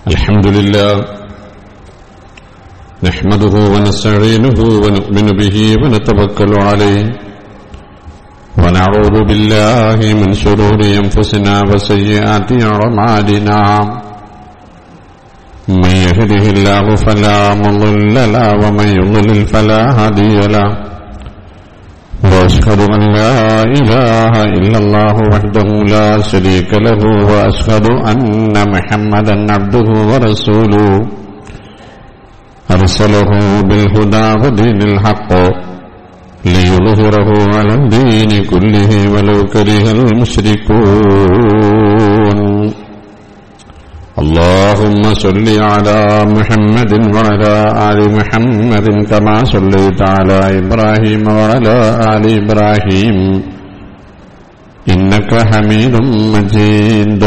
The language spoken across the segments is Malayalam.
الحمد لله نحمده ونستعينه ونؤمن به ونتوكل عليه ونعوذ بالله من شرور أنفسنا وسيئات أعمالنا من يهده الله فلا مضل له ومن يضلل فلا هادي له واشهد ان لا اله الا الله وحده لا شريك له واشهد ان محمدا عبده ورسوله ارسله بالهدى ودين الحق ليظهره على الدين كله ولو كره المشركون اللهم صل على محمد وعلى آل محمد كما صليت على إبراهيم وعلى آل إبراهيم إنك حميد مجيد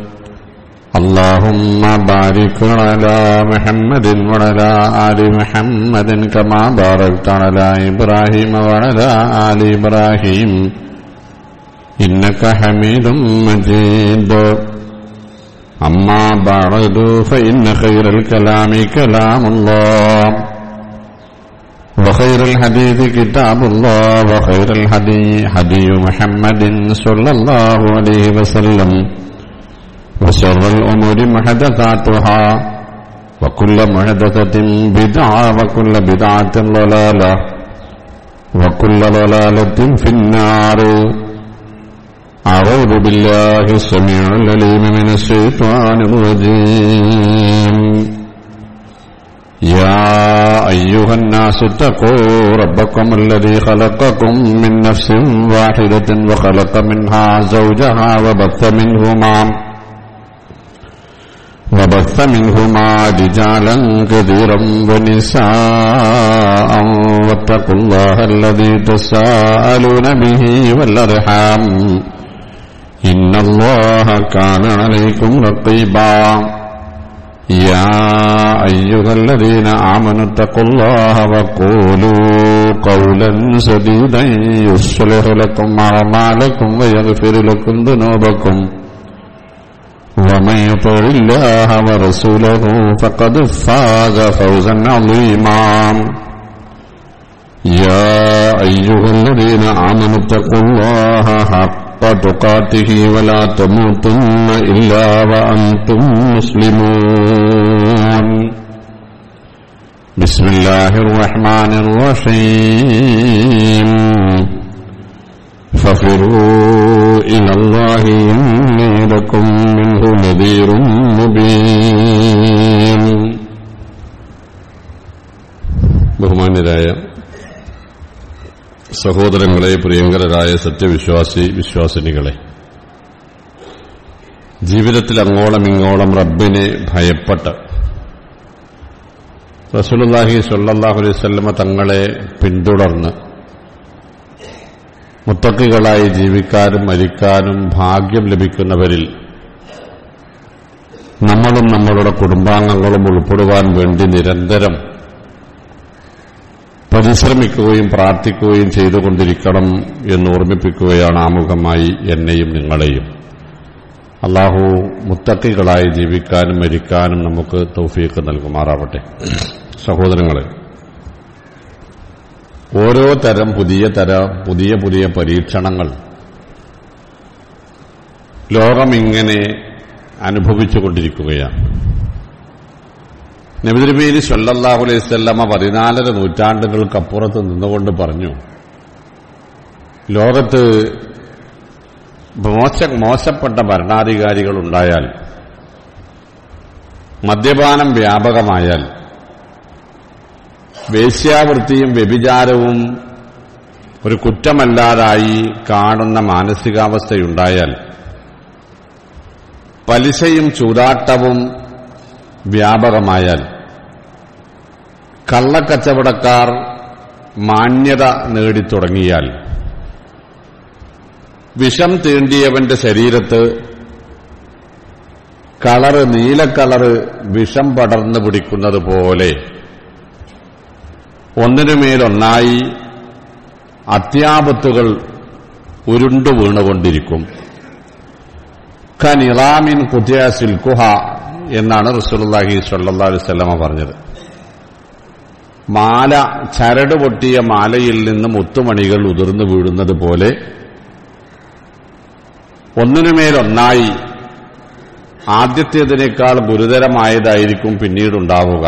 اللهم بارك على محمد وعلى آل محمد كما باركت على إبراهيم وعلى آل إبراهيم إنك حميد مجيد أما بعد فإن خير الكلام كلام الله وخير الحديث كتاب الله وخير الهدي هدي محمد صلى الله عليه وسلم وشر الأمور محدثاتها وكل محدثة بدعة وكل بدعة ضلالة وكل ضلالة في النار أعوذ بالله السميع العليم من الشيطان الرجيم يا أيها الناس اتقوا ربكم الذي خلقكم من نفس واحدة وخلق منها زوجها وبث منهما وبث منهما رجالا كثيرا ونساء واتقوا الله الذي تساءلون به والأرحام إن الله كان عليكم رقيبا يا أيها الذين آمنوا اتقوا الله وقولوا قولا سديدا يصلح لكم أعمالكم ويغفر لكم ذنوبكم ومن يطع الله ورسوله فقد فاز فوزا عظيما يا أيها الذين آمنوا اتقوا الله حق تقاته ولا تموتن إلا وأنتم مسلمون بسم الله الرحمن الرحيم ففروا إلى الله إني لكم منه نذير مبين ബഹുമാന്യരായ സഹോദരങ്ങളെ പ്രിയങ്കരരായ സത്യവിശ്വാസി വിശ്വാസിനികളെ ജീവിതത്തിൽ അങ്ങോളം ഇങ്ങോളം റബ്ബിനെ ഭയപ്പെട്ട് റസൂലുള്ളാഹി സ്വല്ലല്ലാഹു അലൈഹി വസല്ലമ തങ്ങളെ പിന്തുടർന്ന് മുത്തക്കികളായി ജീവിക്കാനും മരിക്കാനും ഭാഗ്യം ലഭിക്കുന്നവരിൽ നമ്മളും നമ്മളുടെ കുടുംബാംഗങ്ങളും ഉൾപ്പെടുവാൻ വേണ്ടി നിരന്തരം പരിശ്രമിക്കുകയും പ്രാർത്ഥിക്കുകയും ചെയ്തുകൊണ്ടിരിക്കണം എന്ന് ഓർമ്മിപ്പിക്കുകയാണ് ആമുഖമായി എന്നെയും നിങ്ങളെയും അള്ളാഹു മുത്തക്കികളായി ജീവിക്കാനും മരിക്കാനും നമുക്ക് തൗഫീക്ക് നൽകുമാറാവട്ടെ സഹോദരങ്ങളെ ഓരോ തരം പുതിയ തര പുതിയ പുതിയ പരീക്ഷണങ്ങൾ ലോകമിങ്ങനെ അനുഭവിച്ചുകൊണ്ടിരിക്കുകയാണ് നബിതിരുമേനി സല്ലല്ലാഹു അലൈഹി സ്വല്ലമ്മ പതിനാലര നൂറ്റാണ്ടുകൾക്കപ്പുറത്ത് നിന്നുകൊണ്ട് പറഞ്ഞു ലോകത്ത് മോശ മോശപ്പെട്ട ഭരണാധികാരികൾ ഉണ്ടായാൽ മദ്യപാനം വ്യാപകമായാൽ വേശ്യാവൃത്തിയും വ്യഭിചാരവും ഒരു കുറ്റമല്ലാതായി കാണുന്ന മാനസികാവസ്ഥയുണ്ടായാൽ പലിശയും ചൂതാട്ടവും വ്യാപകമായാൽ കള്ളക്കച്ചവടക്കാർ മാന്യത നേടിത്തുടങ്ങിയാൽ വിഷം തീണ്ടിയവന്റെ ശരീരത്ത് കളറ് നീലക്കളറ് വിഷം പടർന്നു പിടിക്കുന്നത് പോലെ ഒന്നിനുമേലൊന്നായി അത്യാപത്തുകൾ ഉരുണ്ടു വീണുകൊണ്ടിരിക്കും ഖനിറാമിൻ കുതിയ സിൽക്കുഹ എന്നാണ് റസൂലുള്ളാഹി സ്വല്ലല്ലാഹു അലൈഹി വസല്ലമ പറഞ്ഞത് മാല ചരട് പൊട്ടിയ മാലയിൽ നിന്ന് മുത്തുമണികൾ ഉതിർന്നു വീഴുന്നത് പോലെ ഒന്നിനുമേലൊന്നായി ആദ്യത്തേതിനേക്കാൾ ഗുരുതരമായതായിരിക്കും പിന്നീടുണ്ടാവുക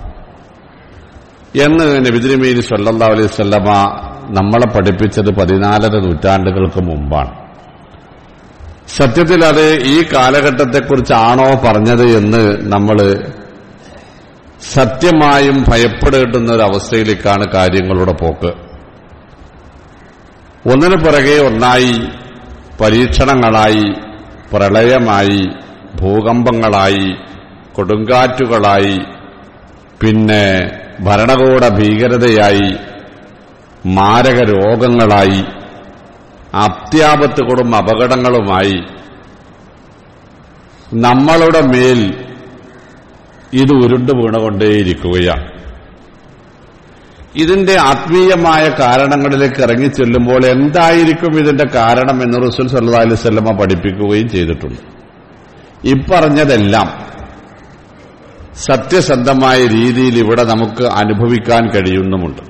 എന്ന് നബിദിനമീരി സല്ലാ അലൈഹി സ്വല്ലമ നമ്മളെ പഠിപ്പിച്ചത് പതിനാലര നൂറ്റാണ്ടുകൾക്ക് മുമ്പാണ് സത്യത്തിൽ അത് ഈ കാലഘട്ടത്തെക്കുറിച്ചാണോ പറഞ്ഞത് എന്ന് നമ്മൾ സത്യമായും ഭയപ്പെടേണ്ടുന്ന ഒരു അവസ്ഥയിലേക്കാണ് കാര്യങ്ങളുടെ പോക്ക് ഒന്നിനു പിറകെ ഒന്നായി പരീക്ഷണങ്ങളായി പ്രളയമായി ഭൂകമ്പങ്ങളായി കൊടുങ്കാറ്റുകളായി പിന്നെ ഭരണകൂട ഭീകരതയായി മാരക രോഗങ്ങളായി അത്യാപത്തുകളും അപകടങ്ങളുമായി നമ്മളുടെ മേൽ ഇത് ഉരുണ്ടു വീണുകൊണ്ടേയിരിക്കുകയാണ് ഇതിന്റെ ആത്മീയമായ കാരണങ്ങളിലേക്ക് ഇറങ്ങിച്ചെല്ലുമ്പോൾ എന്തായിരിക്കും ഇതിന്റെ കാരണം എന്ന് റസൂൽ സല്ലല്ലാഹു അലൈഹി വസല്ലമ പഠിപ്പിക്കുകയും ചെയ്തിട്ടുണ്ട് ഇപ്പറഞ്ഞതെല്ലാം സത്യസന്ധമായ രീതിയിൽ ഇവിടെ നമുക്ക് അനുഭവിക്കാൻ കഴിയുന്നുമുണ്ട്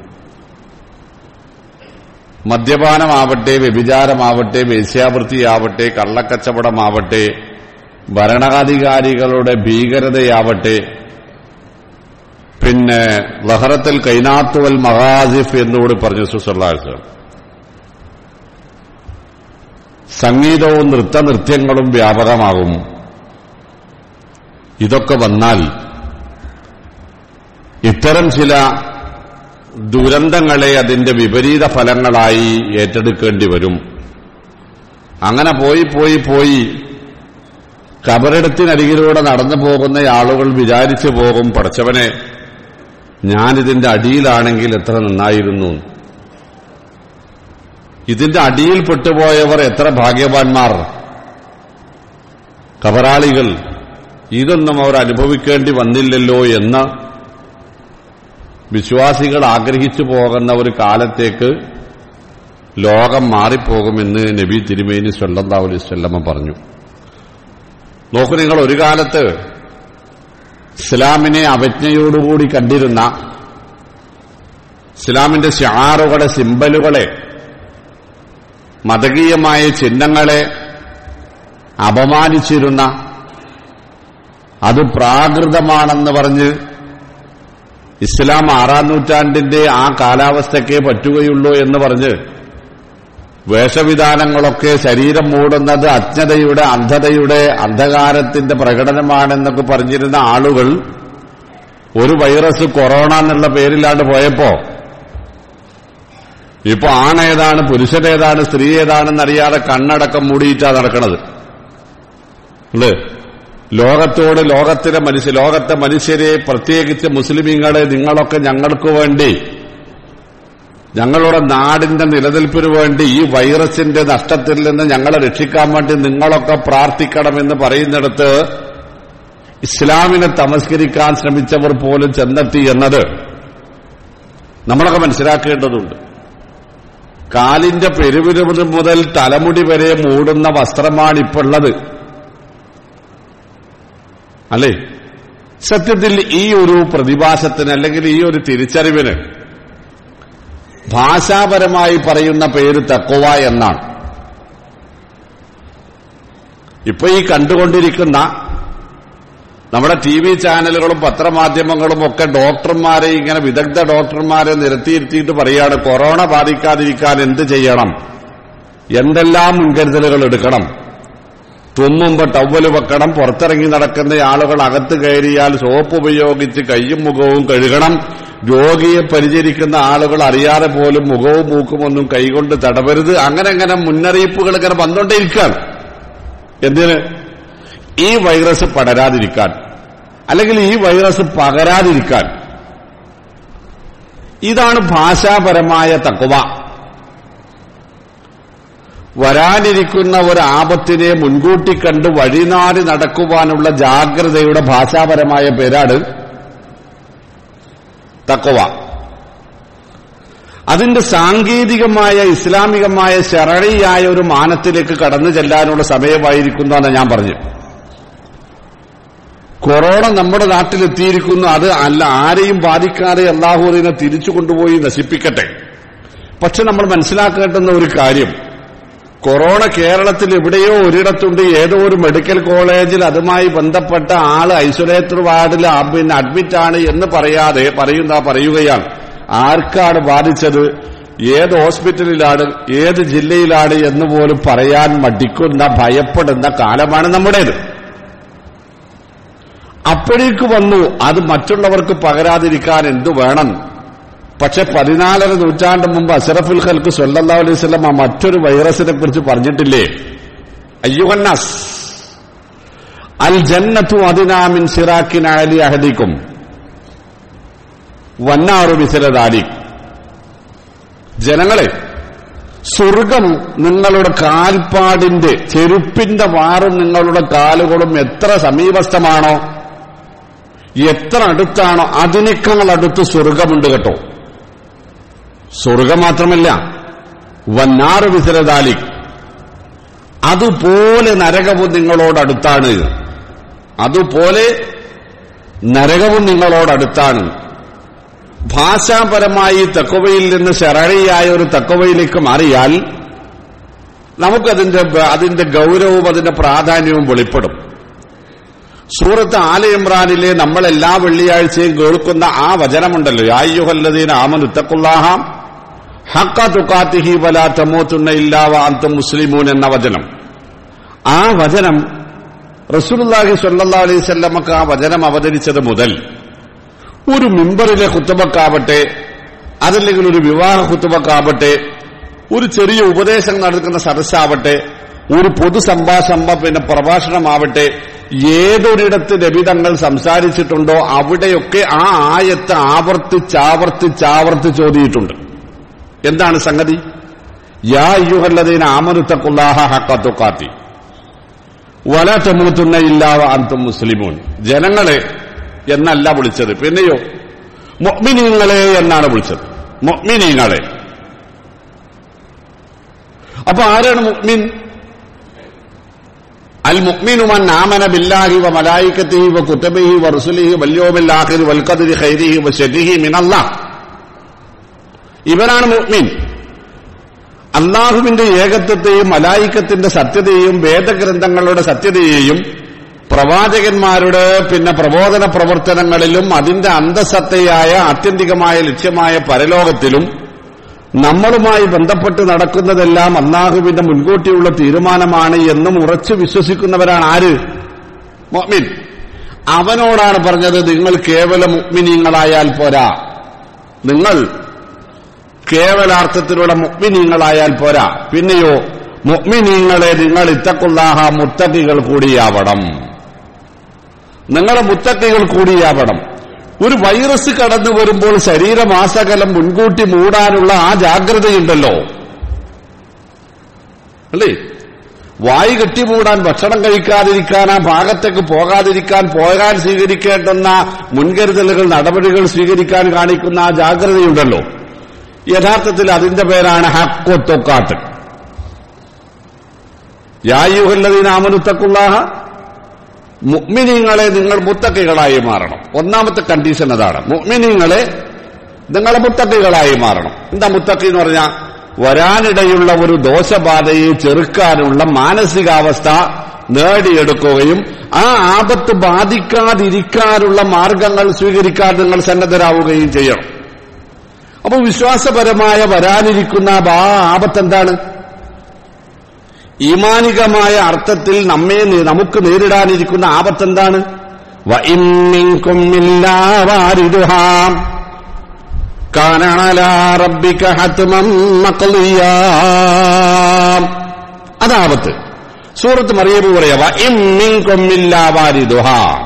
മദ്യപാനമാവട്ടെ വ്യഭിചാരമാവട്ടെ വേശ്യാവൃത്തിയാവട്ടെ കള്ളക്കച്ചവടമാവട്ടെ ഭരണാധികാരികളുടെ ഭീകരതയാവട്ടെ പിന്നെ ലഹറത്തിൽ കൈനാത്തുവൽ മഹാസിഫ് എന്നുകൂടി പറഞ്ഞു സുസല്ലാസ് സംഗീതവും നൃത്തനൃത്യങ്ങളും വ്യാപകമാകും ഇതൊക്കെ വന്നാൽ ഇത്തരം ചില ദുരന്തങ്ങളെ അതിന്റെ വിപരീത ഫലങ്ങളായി ഏറ്റെടുക്കേണ്ടി വരും അങ്ങനെ പോയി പോയി പോയി കബറിടത്തിനരികിലൂടെ നടന്നു പോകുന്ന ആളുകൾ വിചാരിച്ചു പോകും പഠിച്ചവനെ ഞാനിതിന്റെ അടിയിലാണെങ്കിൽ എത്ര നന്നായിരുന്നു ഇതിന്റെ അടിയിൽ പെട്ടുപോയവർ എത്ര ഭാഗ്യവാന്മാർ കബറാളികൾ ഇതൊന്നും അവർ അനുഭവിക്കേണ്ടി വന്നില്ലല്ലോ എന്ന് വിശ്വാസികൾ ആഗ്രഹിച്ചു പോകുന്ന ഒരു കാലത്തേക്ക് ലോകം മാറിപ്പോകുമെന്ന് നബി തിരുമേനി സല്ലല്ലാഹു അലൈഹി വസല്ലമ പറഞ്ഞു നോക്കൂ നിങ്ങൾ ഒരു കാലത്ത് ഇസ്ലാമിനെ അവജ്ഞയോടുകൂടി കണ്ടിരുന്ന ഇസ്ലാമിന്റെ ഷാറുകളെ സിമ്പലുകളെ മതകീയമായ ചിഹ്നങ്ങളെ അപമാനിച്ചിരുന്ന അത് പ്രാകൃതമാണെന്ന് പറഞ്ഞ് ഇസ്ലാം ആറാം നൂറ്റാണ്ടിന്റെ ആ കാലാവസ്ഥയ്ക്കേ പറ്റുകയുള്ളൂ എന്ന് പറഞ്ഞ് വേഷവിധാനങ്ങളൊക്കെ ശരീരം മൂടുന്നത് അജ്ഞതയുടെ അന്ധതയുടെ അന്ധകാരത്തിന്റെ പ്രകടനമാണെന്നൊക്കെ പറഞ്ഞിരുന്ന ആളുകൾ ഒരു വൈറസ് കൊറോണ എന്നുള്ള പേരിലാണ്ട് പോയപ്പോ ഇപ്പൊ ആണേതാണ് പുരുഷനേതാണ് സ്ത്രീ ഏതാണെന്നറിയാതെ കണ്ണടക്കം മൂടിയിട്ടാ നടക്കണത് അല്ലേ ലോകത്തോട് ലോകത്തിലെ മനുഷ്യ ലോകത്തെ മനുഷ്യരെ പ്രത്യേകിച്ച് മുസ്ലിമീങ്ങളെ നിങ്ങളൊക്കെ ഞങ്ങൾക്ക് വേണ്ടി ഞങ്ങളുടെ നാടിന്റെ നിലനിൽപ്പിന് വേണ്ടി ഈ വൈറസിന്റെ നഷ്ടത്തിൽ നിന്ന് ഞങ്ങളെ രക്ഷിക്കാൻ വേണ്ടി നിങ്ങളൊക്കെ പ്രാർത്ഥിക്കണമെന്ന് പറയുന്നിടത്ത് ഇസ്ലാമിനെ തമസ്കരിക്കാൻ ശ്രമിച്ചവർ പോലും ചെന്നെത്തി എന്നത് നമ്മളൊക്കെ മനസ്സിലാക്കേണ്ടതുണ്ട് കാലിന്റെ പെരുവിരു മുതൽ തലമുടി വരെ മൂടുന്ന വസ്ത്രമാണ് ഇപ്പോൾ ഉള്ളത് അല്ലേ സത്യത്തിൽ ഈ ഒരു പ്രതിഭാസത്തിന് അല്ലെങ്കിൽ ഈ ഒരു തിരിച്ചറിവിന് ഭാഷാപരമായി പറയുന്ന പേര് തക്കുവ എന്നാണ് ഇപ്പൊ ഈ കണ്ടുകൊണ്ടിരിക്കുന്ന നമ്മുടെ ടി വി ചാനലുകളും പത്രമാധ്യമങ്ങളും ഒക്കെ ഡോക്ടർമാരെ ഇങ്ങനെ വിദഗ്ധ ഡോക്ടർമാരെ നിരത്തിയിരുത്തിയിട്ട് പറയാണ് കൊറോണ ബാധിക്കാതിരിക്കാൻ എന്ത് ചെയ്യണം എന്തെല്ലാം മുൻകരുതലുകൾ എടുക്കണം തുമ്മുമ്പോ ടവല് വെക്കണം പുറത്തിറങ്ങി നടക്കുന്ന ആളുകൾ അകത്ത് കയറിയാൽ സോപ്പ് ഉപയോഗിച്ച് കയ്യും മുഖവും കഴുകണം രോഗിയെ പരിചരിക്കുന്ന ആളുകൾ അറിയാതെ പോലും മുഖവും മൂക്കുമൊന്നും കൈകൊണ്ട് തടവരുത് അങ്ങനെ അങ്ങനെ മുന്നറിയിപ്പുകൾ ഇങ്ങനെ വന്നുകൊണ്ടേയിരിക്കുകയാണ് എന്തിന് ഈ വൈറസ് പടരാതിരിക്കാൻ അല്ലെങ്കിൽ ഈ വൈറസ് പകരാതിരിക്കാൻ ഇതാണ് ഭാഷാപരമായ തക്കുവ വരാനിരിക്കുന്ന ഒരു ആപത്തിനെ മുൻകൂട്ടി കണ്ട് വഴിനാടി നടക്കുവാനുള്ള ജാഗ്രതയുടെ ഭാഷാപരമായ പേരാണ് തക്കുവ അതിന്റെ സാങ്കേതികമായ ഇസ്ലാമികമായ ശരണിയായ ഒരു മാനത്തിലേക്ക് കടന്നു ചെല്ലാനുള്ള സമയമായിരിക്കുന്നു എന്ന് ഞാൻ പറഞ്ഞു കൊറോണ നമ്മുടെ നാട്ടിലെത്തിയിരിക്കുന്നു അത് അല്ല ആരെയും ബാധിക്കാതെ അള്ളാഹു അതിനെ തിരിച്ചു കൊണ്ടുപോയി നശിപ്പിക്കട്ടെ പക്ഷെ നമ്മൾ മനസ്സിലാക്കേണ്ടുന്ന ഒരു കാര്യം കൊറോണ കേരളത്തിൽ എവിടെയോ ഒരിടത്തുണ്ട് ഏതോ ഒരു മെഡിക്കൽ കോളേജിൽ അതുമായി ബന്ധപ്പെട്ട ആള് ഐസൊലേറ്റർ വാർഡിൽ ആ പിന്നെ അഡ്മിറ്റ് ആണ് എന്ന് പറയാതെ പറയുന്ന പറയുകയാണ് ആർക്കാണ് ബാധിച്ചത് ഏത് ഹോസ്പിറ്റലിലാണ് ഏത് ജില്ലയിലാണ് എന്ന് പോലും പറയാൻ മടിക്കുന്ന ഭയപ്പെടുന്ന കാലമാണ് നമ്മുടേത് അപ്പോഴേക്ക് വന്നു അത് മറ്റുള്ളവർക്ക് പകരാതിരിക്കാൻ എന്തു വേണം പക്ഷെ പതിനാലര നൂറ്റാണ്ട് മുമ്പ് അസറഫുൽ ഖൽക്ക് സല്ലല്ലാഹു അലൈഹി വസല്ലം ആ മറ്റൊരു വൈറസിനെ കുറിച്ച് പറഞ്ഞിട്ടില്ലേ അയ്യുഹന്നാസ് അൽ ജന്നത്തു അതിനാമിൻ സിറാക്കിൻ അലി അഹദിക്കും വന്നാറു മിസിലദാലി ജനങ്ങളെ സ്വർഗം നിങ്ങളുടെ കാൽപ്പാടിന്റെ ചെരുപ്പിന്റെ വാറും നിങ്ങളുടെ കാലുകളും എത്ര സമീപസ്ഥമാണോ എത്ര അടുത്താണോ അതിനേക്കാൾ അടുത്ത് സ്വർഗമുണ്ട് കേട്ടോ സ്വർഗം മാത്രമല്ല വന്നാറ് വിസരദാലി അതുപോലെ നരകവും നിങ്ങളോടടുത്താണ് അതുപോലെ നരകവും നിങ്ങളോടടുത്താണ് ഭാഷാപരമായി തക്കവയിൽ നിന്ന് ശരണിയായ ഒരു തക്കവയിലേക്ക് മാറിയാൽ നമുക്കതിന്റെ അതിന്റെ ഗൗരവവും അതിന്റെ പ്രാധാന്യവും വെളിപ്പെടും സൂറത്ത് ആല ഇമ്രാനിലെ നമ്മൾ എല്ലാ വെള്ളിയാഴ്ചയും കേൾക്കുന്ന ആ വചനമുണ്ടല്ലോ യായുഹല്ലദീന ആമനുത്തക്കുല്ലാഹാം ഹക്ക തുക്കാത്തിഹി വല തമോത്തുന്ന ഇല്ലാവ അന്തും മുസ്ലിമൂൻ എന്ന വചനം ആ വചനം റസൂലുള്ളാഹി സ്വല്ലല്ലാഹു അലൈഹി വസല്ലമക്ക് ആ വചനം അവതരിച്ചത് മുതൽ ഒരു മിമ്പറിലെ കുത്തുബക്കാവട്ടെ അതല്ലെങ്കിൽ ഒരു വിവാഹ കുത്തുബക്കാവട്ടെ ഒരു ചെറിയ ഉപദേശം നടക്കുന്ന സദസ്സാവട്ടെ ഒരു പൊതു സംഭാഷണ പിന്നെ പ്രഭാഷണമാവട്ടെ ഏതൊരിടത്ത് നബിതങ്ങൾ സംസാരിച്ചിട്ടുണ്ടോ അവിടെയൊക്കെ ആ ആയത്ത് ആവർത്തിച്ചാവർത്തിച്ചാവർത്തിച്ച് ഓതിയിട്ടുണ്ട് എന്താണ് സംഗതി യാ യുഹല്ലതീന ആമനുത്തക്കുല്ലാഹ ഹക്കത്തുക്കാത്തി വല തെമുത്തുന്ന ഇല്ലാവ അന്തും മുസ്ലിമൂൻ ജനങ്ങളെ എന്നല്ല വിളിച്ചത് പിന്നെയോ മൊമിനീങ്ങളെ എന്നാണ് വിളിച്ചത് മൊമിനീങ്ങളെ അപ്പൊ ആരാണ് മുഅ്മിൻ അൽ മുഅ്മിനു മൻ ആമന ബില്ലാഹി വ മലായികത്തിഹി വ കുതുബിഹി വ റുസുലിഹി വൽ യൗമിൽ ആഖിർ വൽ ഖദരി ഖൈരിഹി വ ശർരിഹി മിനല്ലാഹ് ഇവനാണ് മുഅ്മിൻ അള്ളാഹുവിന്റെ ഏകത്വത്തെയും മലായിക്കത്തിന്റെ സത്യതയെയും വേദഗ്രന്ഥങ്ങളുടെ സത്യതയെയും പ്രവാചകന്മാരുടെ പിന്നെ പ്രബോധന പ്രവർത്തനങ്ങളിലും അതിന്റെ അന്തസത്തയായ ആത്യന്തികമായ ലക്ഷ്യമായ പരലോകത്തിലും നമ്മളുമായി ബന്ധപ്പെട്ട് നടക്കുന്നതെല്ലാം അള്ളാഹുവിന്റെ മുൻകൂട്ടിയുള്ള തീരുമാനമാണ് എന്നും ഉറച്ചു വിശ്വസിക്കുന്നവരാണ് ആര് മുഅ്മിൻ അവനോടാണ് പറഞ്ഞത് നിങ്ങൾ കേവല മുഅ്മിനീങ്ങളായാൽ പോരാ നിങ്ങൾ കേവലാർത്ഥത്തിലുള്ള മുഅ്മിനീങ്ങളായാൽ പോരാ പിന്നെയോ മുഅ്മിനീങ്ങളെ നിങ്ങൾ ഇത്തക്കുള്ളാഹ മുത്തക്കികൾ കൂടിയാവണം നിങ്ങളെ മുത്തക്കികൾ കൂടിയാവണം ഒരു വൈറസ് കടന്നു വരുമ്പോൾ ശരീരമാസകലം മുൻകൂട്ടി മൂടാനുള്ള ആ ജാഗ്രതയുണ്ടല്ലോ അല്ലേ വായു കെട്ടിമൂടാൻ ഭക്ഷണം കഴിക്കാതിരിക്കാൻ ആ ഭാഗത്തേക്ക് പോകാതിരിക്കാൻ പോകാൻ സ്വീകരിക്കേണ്ടുന്ന മുൻകരുതലുകൾ നടപടികൾ സ്വീകരിക്കാൻ കാണിക്കുന്ന ആ ജാഗ്രതയുണ്ടല്ലോ യഥാർത്ഥത്തിൽ അതിന്റെ പേരാണ് ഹക്കൊത്തൊക്കാട്ട് യായുഹല്ലതീനാമനുത്തക്കുള്ളാഹ മുഅ്മിനീങ്ങളെ നിങ്ങൾ മുത്തക്കികളായി മാറണം ഒന്നാമത്തെ കണ്ടീഷൻ അതാണ് മുഅ്മിനീങ്ങളെ നിങ്ങൾ മുത്തക്കികളായി മാറണം എന്താ മുത്തക്കി എന്ന് പറഞ്ഞാൽ വരാനിടയുള്ള ഒരു ദോഷബാധയെ ചെറുക്കാനുള്ള മാനസികാവസ്ഥ നേടിയെടുക്കുകയും ആ ആപത്ത് ബാധിക്കാതിരിക്കാനുള്ള മാർഗങ്ങൾ സ്വീകരിക്കാൻ നിങ്ങൾ സന്നദ്ധരാവുകയും ചെയ്യണം അപ്പൊ വിശ്വാസപരമായ വരാനിരിക്കുന്ന ആ ആപത്ത് എന്താണ് ഈമാനികമായ അർത്ഥത്തിൽ നമ്മെ നമുക്ക് നേരിടാനിരിക്കുന്ന ആപത്ത് എന്താണ് അതാപത്ത് സൂറത്ത് മറിയബ് പറയാ വ ഇമ്മിങ്കൊമ്മില്ലാവാരിദുഹ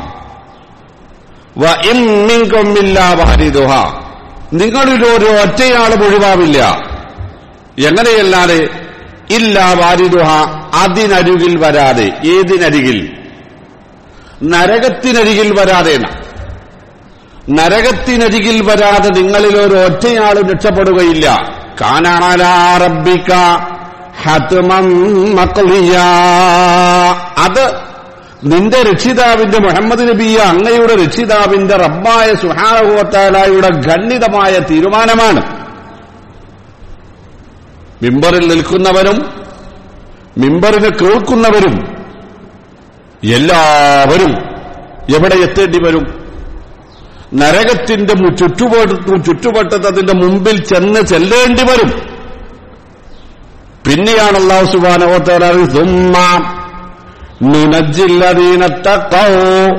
വ ഇമ്മിങ്കൊമ്മില്ലാവാരിദുഹ നിങ്ങളിൽ ഒരു ഒറ്റയാളും ഒഴിവാവില്ല എങ്ങനെയല്ലാതെ ഇല്ല വാരിദുഹ അതിനരികിൽ വരാതെ ഏതിനരികിൽ നരകത്തിനരികിൽ വരാതെ നരകത്തിനരികിൽ വരാതെ നിങ്ങളിൽ ഒരു ഒറ്റയാളും രക്ഷപ്പെടുകയില്ല കാനാറബിക്ക അത് നിന്റെ രക്ഷിതാവിന്റെ മുഹമ്മദ് നബിയ അങ്ങയുടെ രക്ഷിതാവിന്റെ റബ്ബായ സുഹാനുഭവത്താലായുടെ ഖണ്ഡിതമായ തീരുമാനമാണ് മിമ്പറിൽ നിൽക്കുന്നവരും മിമ്പറിന് കേൾക്കുന്നവരും എല്ലാവരും എവിടെ എത്തേണ്ടി വരും നരകത്തിന്റെ മു- ചുറ്റുപാട് ചുറ്റുവട്ടത്ത് അതിന്റെ മുമ്പിൽ ചെന്ന് ചെല്ലേണ്ടി വരും പിന്നെയാണ് അള്ളാഹു സുബാനോത്തര സുമ്മ നുനജില്ലതീനത്തക്കോ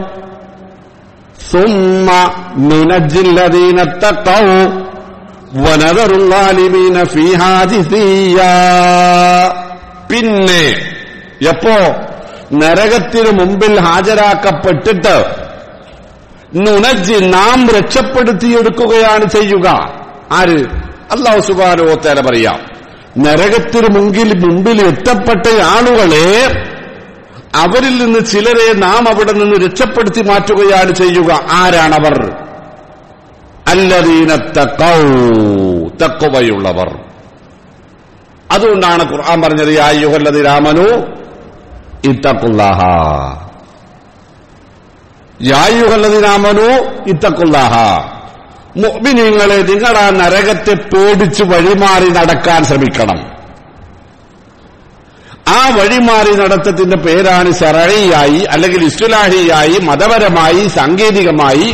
സുമ്മ നുനജില്ലതീനത്തക്കോ വനതറുല്ലാലിമീന ഫീഹാജിസീയ പിന്നെ എപ്പോ നരകത്തിനു മുമ്പിൽ ഹാജരാക്കപ്പെട്ടിട്ട് നുനജി നാം രക്ഷപ്പെടുത്തിയെടുക്കുകയാണ് ചെയ്യുക ആര് അള്ളാഹു സുബാനോത്തേല പറയാം നരകത്തിനു മുമ്പിൽ മുമ്പിൽ എത്തപ്പെട്ട ആളുകളെ അവരിൽ നിന്ന് ചിലരെ നാം അവിടെ നിന്ന് രക്ഷപ്പെടുത്തി മാറ്റുകയാണ് ചെയ്യുക ആരാണവർ അല്ലദീന തക്കൗ തക്കവയുള്ളവർ അതുകൊണ്ടാണ് ഖുർആൻ പറഞ്ഞത് യാ യുഹല്ലതി രാമനു ഇത്തക്കുല്ലാഹ യായുഹല്ലതി രാമനു ഇത്തക്കുല്ലാഹ മുഅ്മിനീങ്ങളെ നിങ്ങൾ ആ നരകത്തെ പേടിച്ച് വഴിമാറി നടക്കാൻ ശ്രമിക്കണം ആ വഴിമാറി നടത്തത്തിന്റെ പേരാണ് ശറഴിയായി അല്ലെങ്കിൽ ഇസ്തുലാഹിയായി മതപരമായി സാങ്കേതികമായി